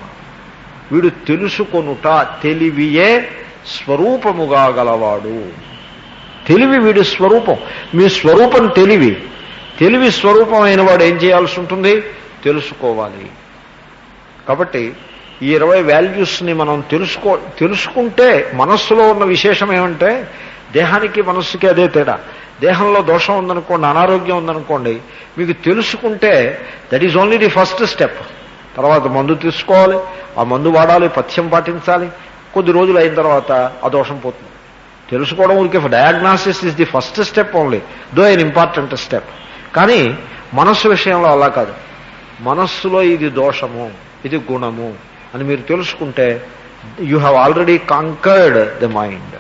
వీడు తెలుసుకొనుట తెలివియే స్వరూపముగా గలవాడు తెలివి వీడి స్వరూపం మీ స్వరూపం తెలివి తెలివి స్వరూపమైన వాడు ఏం చేయాల్సి ఉంటుంది తెలుసుకోవాలి కాబట్టి ఈ ఇరవై వాల్యూస్ని మనం తెలుసుకో తెలుసుకుంటే మనస్సులో ఉన్న విశేషం ఏమంటే దేహానికి మనస్సుకి అదే తేడా దేహంలో దోషం ఉందనుకోండి అనారోగ్యం ఉందనుకోండి మీకు తెలుసుకుంటే that is only the first step తర్వాత మందు తీసుకోవాలి ఆ మందు వాడాలి పథ్యం పాటించాలి కొద్ది రోజులు అయిన తర్వాత ఆ దోషం పోతుంది తెలుసుకోవడం ఊరికే diagnosis is the first step only though an important step కానీ మనస్సు విషయంలో అలా కాదు మనస్సులో ఇది దోషము ఇది గుణము అని మీరు తెలుసుకుంటే you have already conquered the mind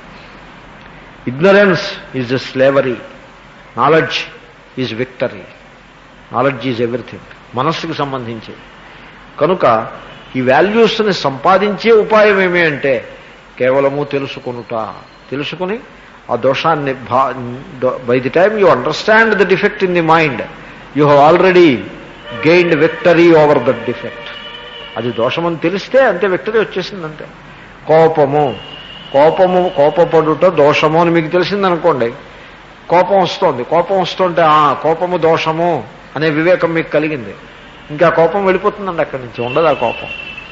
ignorance is the slavery knowledge is victory knowledge is everything మనస్సుకు సంబంధించి కనుక ఈ వాల్యూస్ని సంపాదించే ఉపాయం ఏమి అంటే కేవలము తెలుసుకొనుట తెలుసుకుని ఆ దోషాన్ని by the time you understand the defect in the mind you have already gained victory over that defect అది దోషమని తెలిస్తే అంతే విక్టరీ వచ్చేసింది అంతే కోపము కోపము కోపపడుట దోషము అని మీకు తెలిసిందనుకోండి కోపం వస్తోంది కోపం వస్తుంటే ఆ కోపము దోషము అనే వివేకం మీకు కలిగింది ఇంకా కోపం వెళ్ళిపోతుందండి అక్కడి నుంచి ఉండదు ఆ కోపం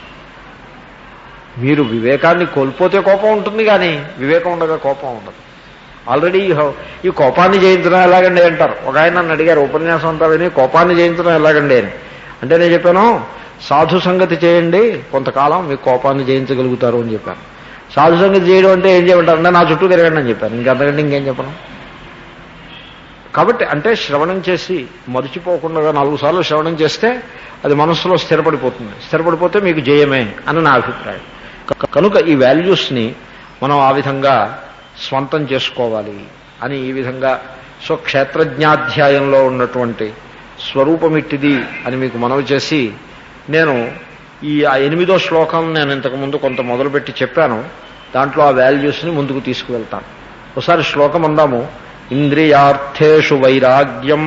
మీరు వివేకాన్ని కోల్పోతే కోపం ఉంటుంది కానీ వివేకం ఉండగా కోపం ఉండదు ఆల్రెడీ ఈ కోపాన్ని జయించడం ఎలాగండి అంటారు ఒక ఆయన నన్ను అడిగారు ఉపన్యాసం అంతా విని కోపాన్ని జయించడం ఎలాగండి అని అంటే నేను చెప్పాను సాధు సంగతి చేయండి కొంతకాలం మీ కోపాన్ని జయించగలుగుతారు అని చెప్పాను సాధు సంగతి చేయడం అంటే ఏం చేయమంటారు అంటే నా చుట్టూ తిరగండి అని చెప్పాను ఇంకంతకంటే ఇంకేం చెప్పను కాబట్టి అంటే శ్రవణం చేసి మరిచిపోకుండా నాలుగు సార్లు శ్రవణం చేస్తే అది మనస్సులో స్థిరపడిపోతుంది స్థిరపడిపోతే మీకు జయమే అని నా అభిప్రాయం కనుక ఈ వాల్యూస్ని మనం ఆ విధంగా స్వంతం చేసుకోవాలి అని ఈ విధంగా సో క్షేత్రజ్ఞాధ్యాయంలో ఉన్నటువంటి స్వరూపమిట్టిది అని మీకు మనవి చేసి నేను ఈ ఆ ఎనిమిదో శ్లోకం నేను ఇంతకుముందు కొంత మొదలుపెట్టి చెప్పాను దాంట్లో ఆ వాల్యూస్ని ముందుకు తీసుకువెళ్తాను ఒకసారి శ్లోకం అందాము ఇంద్రియార్థేషు వైరాగ్యం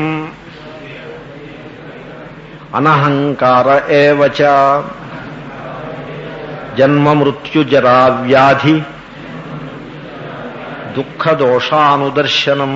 అనహంకార ఏవచ జన్మ మృత్యుజరా వ్యాధి దుఃఖదోషానుదర్శనం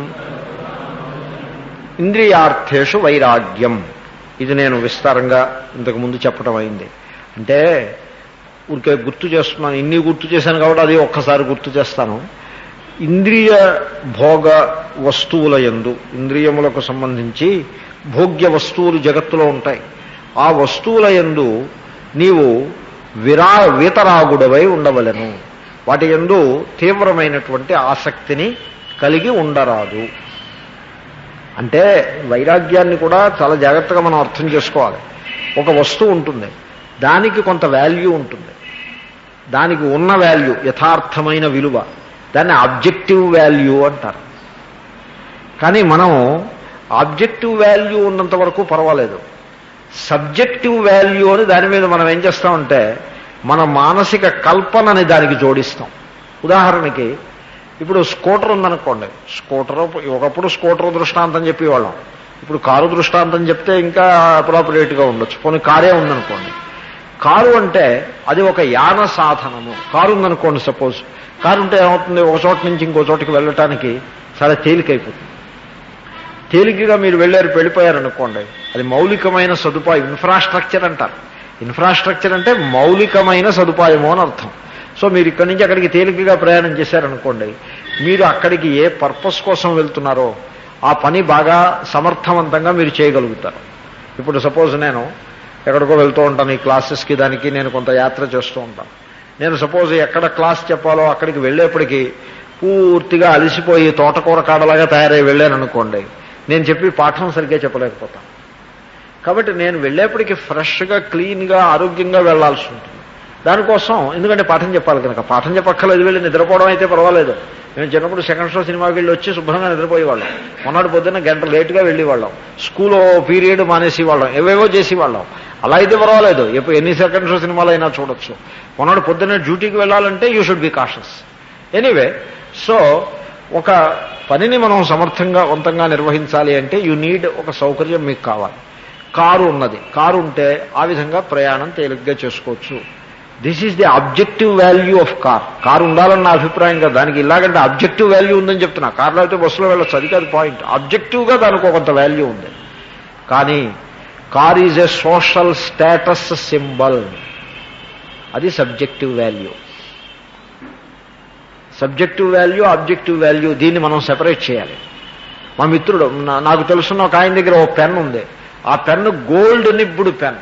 ఇంద్రియార్థేషు వైరాగ్యం ఇది నేను విస్తారంగా ఇంతకుముందు చెప్పడం అయింది అంటే ఊరికే గుర్తు చేస్తున్నాను ఇన్ని గుర్తు చేశాను కాబట్టి అది ఒక్కసారి గుర్తు చేస్తాను ఇంద్రియ భోగ వస్తువుల ఎందు ఇంద్రియములకు సంబంధించి భోగ్య వస్తువులు జగత్తులో ఉంటాయి ఆ వస్తువుల ఎందు నీవు విరా వీతరాగుడవై ఉండవలను వాటి ఎందు తీవ్రమైనటువంటి ఆసక్తిని కలిగి ఉండరాదు అంటే వైరాగ్యాన్ని కూడా చాలా జాగ్రత్తగా మనం అర్థం చేసుకోవాలి ఒక వస్తువు ఉంటుంది దానికి కొంత వాల్యూ ఉంటుంది దానికి ఉన్న వాల్యూ యథార్థమైన విలువ దాన్ని ఆబ్జెక్టివ్ వాల్యూ అంటారు కానీ మనం ఆబ్జెక్టివ్ వాల్యూ ఉన్నంత వరకు పర్వాలేదు సబ్జెక్టివ్ వాల్యూ అని దాని మీద మనం ఏం చేస్తామంటే మన మానసిక కల్పనని దానికి జోడిస్తాం ఉదాహరణకి ఇప్పుడు స్కూటర్ ఉందనుకోండి స్కూటర్ ఒకప్పుడు స్కూటర్ దృష్టాంతం చెప్పేవాళ్ళం ఇప్పుడు కారు దృష్టాంతం చెప్తే ఇంకా అప్రాపరియేట్గా ఉండొచ్చు పోనీ కారే ఉందనుకోండి కారు అంటే అది ఒక యాన సాధనము కారు ఉందనుకోండి సపోజ్ కారు ఉంటే ఏమవుతుంది ఒక చోట నుంచి ఇంకో చోటకి వెళ్ళటానికి చాలా తేలికైపోతుంది తేలికగా మీరు వెళ్ళారు వెళ్ళిపోయారనుకోండి అది మౌలికమైన సదుపాయం ఇన్ఫ్రాస్ట్రక్చర్ అంటారు ఇన్ఫ్రాస్ట్రక్చర్ అంటే మౌలికమైన సదుపాయము అని అర్థం సో మీరు ఇక్కడి నుంచి అక్కడికి తేలికగా ప్రయాణం చేశారనుకోండి మీరు అక్కడికి ఏ పర్పస్ కోసం వెళ్తున్నారో ఆ పని బాగా సమర్థవంతంగా మీరు చేయగలుగుతారు ఇప్పుడు సపోజ్ నేను ఎక్కడికో వెళ్తూ ఉంటాను ఈ క్లాసెస్కి దానికి నేను కొంత యాత్ర చేస్తూ ఉంటాను నేను సపోజ్ ఎక్కడ క్లాస్ చెప్పాలో అక్కడికి వెళ్ళేప్పటికీ పూర్తిగా అలసిపోయి తోటకూర కాడలాగా తయారై వెళ్ళాను అనుకోండి నేను చెప్పి పాఠం సరిగ్గా చెప్పలేకపోతాను కాబట్టి నేను వెళ్ళేప్పటికి ఫ్రెష్గా క్లీన్గా ఆరోగ్యంగా వెళ్లాల్సి ఉంటుంది దానికోసం ఎందుకంటే పాఠం చెప్పాలి కనుక పాఠం చెప్పక్కర్లేదు వెళ్ళి నిద్రపోవడం అయితే పర్వాలేదు మేము చిన్నప్పుడు సెకండ్ షో సినిమాకి వెళ్ళి వచ్చి శుభ్రంగా నిద్రపోయేవాళ్ళం మొన్నటి పొద్దున్న గంట లేటుగా వెళ్ళేవాళ్ళం స్కూల్ పీరియడ్ మానేసి వాళ్ళం ఏవేవో చేసేవాళ్ళం అలా అయితే పర్వాలేదు ఎప్పుడు ఎన్ని సెకండ్ షో సినిమాలు అయినా చూడొచ్చు మొన్నటి పొద్దున్న డ్యూటీకి వెళ్ళాలంటే you should be cautious anyway so ఒక పనిని మనం సమర్థంగా వంతంగా నిర్వహించాలి అంటే యు నీడ్ ఒక సౌకర్యం మీకు కావాలి కారు ఉన్నది కారు ఉంటే ఆ విధంగా ప్రయాణం తేలిగ్గా చేసుకోవచ్చు this is the objective value of car car ఉండాలని నా అభిప్రాయం కదా దానికి ఇలాగంటే అబ్జెక్టివ్ వాల్యూ ఉందని చెప్తున్నా కార్లో అయితే బస్సులో వెళ్ళొచ్చు అది కాదు పాయింట్ అబ్జెక్టివ్గా దానికి కొంత వాల్యూ ఉంది కానీ car is a social status symbol అది subjective value subjective value objective value దీన్ని మనం సెపరేట్ చేయాలి మా మిత్రుడు నా- నాకు తెలుసున్న ఒక ఆయన దగ్గర ఒక పెన్ ఉంది ఆ పెన్ను గోల్డ్ నిబ్బుడు పెన్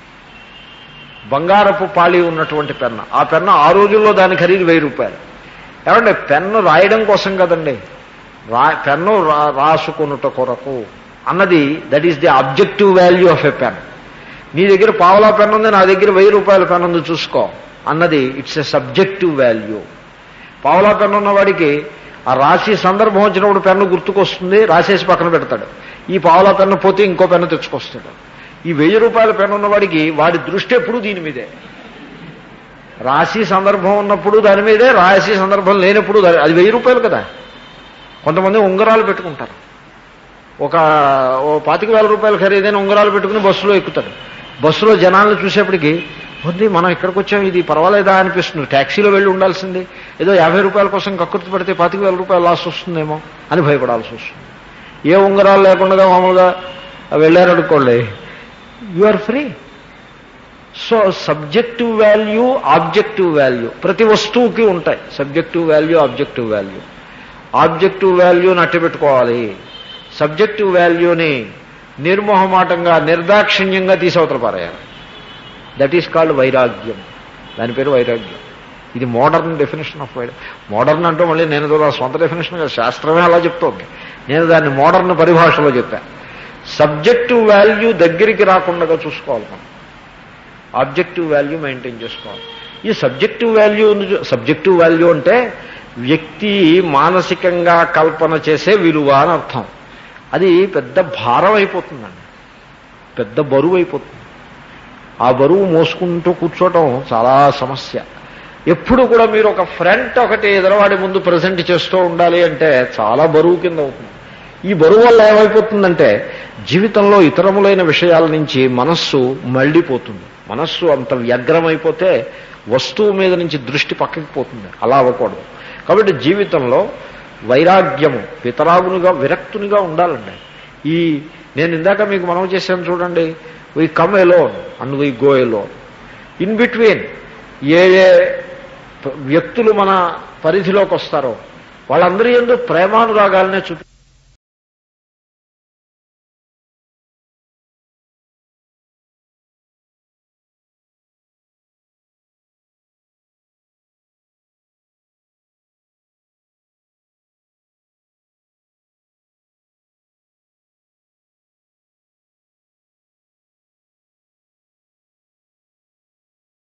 బంగారపు పాళి ఉన్నటువంటి పెన్ను ఆ పెన్ను ఆ రోజుల్లో దాని ఖరీదు వెయ్యి రూపాయలు ఏమంటే పెన్ను రాయడం కోసం కదండి రా పెన్ను రా- రాసుకొనుట కొరకు అన్నది that is the objective value of a pen నీ దగ్గర పావలా పెన్ ఉంది నా దగ్గర వెయ్యి రూపాయల పెన్ ఉంది చూసుకో అన్నది ఇట్స్ ఎ సబ్జెక్టివ్ వాల్యూ పావలా పెన్ను ఉన్నవాడికి ఆ రాసి సందర్భం వచ్చినప్పుడు పెన్ను గుర్తుకొస్తుంది రాసేసి పక్కన పెడతాడు ఈ పావలా పెన్ను పోతే ఇంకో పెన్ను తెచ్చుకొస్తాడు ఈ వెయ్యి రూపాయల పెన్ను ఉన్నవాడికి వాడి దృష్టి ఎప్పుడు దీని మీదే రాసి సందర్భం ఉన్నప్పుడు దాని మీదే రాసి సందర్భం లేనప్పుడు దాని- అది వెయ్యి రూపాయలు కదా కొంతమంది ఉంగరాలు పెట్టుకుంటారు ఒక ఓ పాతిక వేల రూపాయలు ఖరీదైన ఉంగరాలు పెట్టుకుని బస్సులో ఎక్కుతాడు బస్సులో జనాలను చూసేప్పటికి ఉంది మనం ఇక్కడికి వచ్చాం ఇది పర్వాలేదా అనిపిస్తుంది ట్యాక్సీలో వెళ్ళి ఉండాల్సింది ఏదో యాభై రూపాయల కోసం కక్కుర్తి పడితే పాతిక వేల రూపాయలు లాస్ వస్తుందేమో అని భయపడాల్సి వస్తుంది ఏ ఉంగరాలు లేకుండా మామూలుగా వెళ్ళారనుకోండి you are free so subjective value objective value ప్రతి వస్తువుకి ఉంటాయి subjective value objective value objective వాల్యూని అట్టబెట్టుకోవాలి సబ్జెక్టివ్ వాల్యూని నిర్మోహమాటంగా నిర్దాక్షిణ్యంగా తీసవతల పారేయాలి దట్ ఈస్ కాల్డ్ వైరాగ్యం దాని పేరు వైరాగ్యం ఇది మోడర్న్ డెఫినేషన్ ఆఫ్ వైరాగ్యం మోడర్న్ అంటూ మళ్ళీ నేను ఏదో నా సొంత డెఫినేషన్ కాదు శాస్త్రమే అలా చెప్తోంది నేను దాన్ని మోడర్న్ పరిభాషలో చెప్పాను సబ్జెక్టివ్ వాల్యూ దగ్గరికి రాకుండా చూసుకోవాలి మనం ఆబ్జెక్టివ్ వాల్యూ మెయింటైన్ చేసుకోవాలి ఈ సబ్జెక్టివ్ వాల్యూ సబ్జెక్టివ్ వాల్యూ అంటే వ్యక్తి మానసికంగా కల్పన చేసే విలువ అని అర్థం అది పెద్ద భారం అయిపోతుందండి పెద్ద బరువు అయిపోతుంది ఆ బరువు మోసుకుంటూ కూర్చోవటం చాలా సమస్య ఎప్పుడు కూడా మీరు ఒక ఫ్రంట్ ఒకటి ఎదరవాడి ముందు ప్రజెంట్ చేస్తూ ఉండాలి అంటే చాలా బరువు కింద అవుతుంది ఈ బరువు వల్ల ఏమైపోతుందంటే జీవితంలో ఇతరములైన విషయాల నుంచి మనస్సు మళ్ళీపోతుంది మనస్సు అంత వ్యగ్రమైపోతే వస్తువు మీద నుంచి దృష్టి పక్కకి పోతుంది అలా అవ్వకూడదు కాబట్టి జీవితంలో వైరాగ్యము వితరాగునిగా విరక్తునిగా ఉండాలండి ఈ నేను ఇందాక మీకు మనం చేశాను చూడండి we come alone and we go alone in between ఏ ఏ వ్యక్తులు మన పరిధిలోకి వస్తారో వాళ్ళందరి ఎందు ప్రేమానురాగాలనే చూపి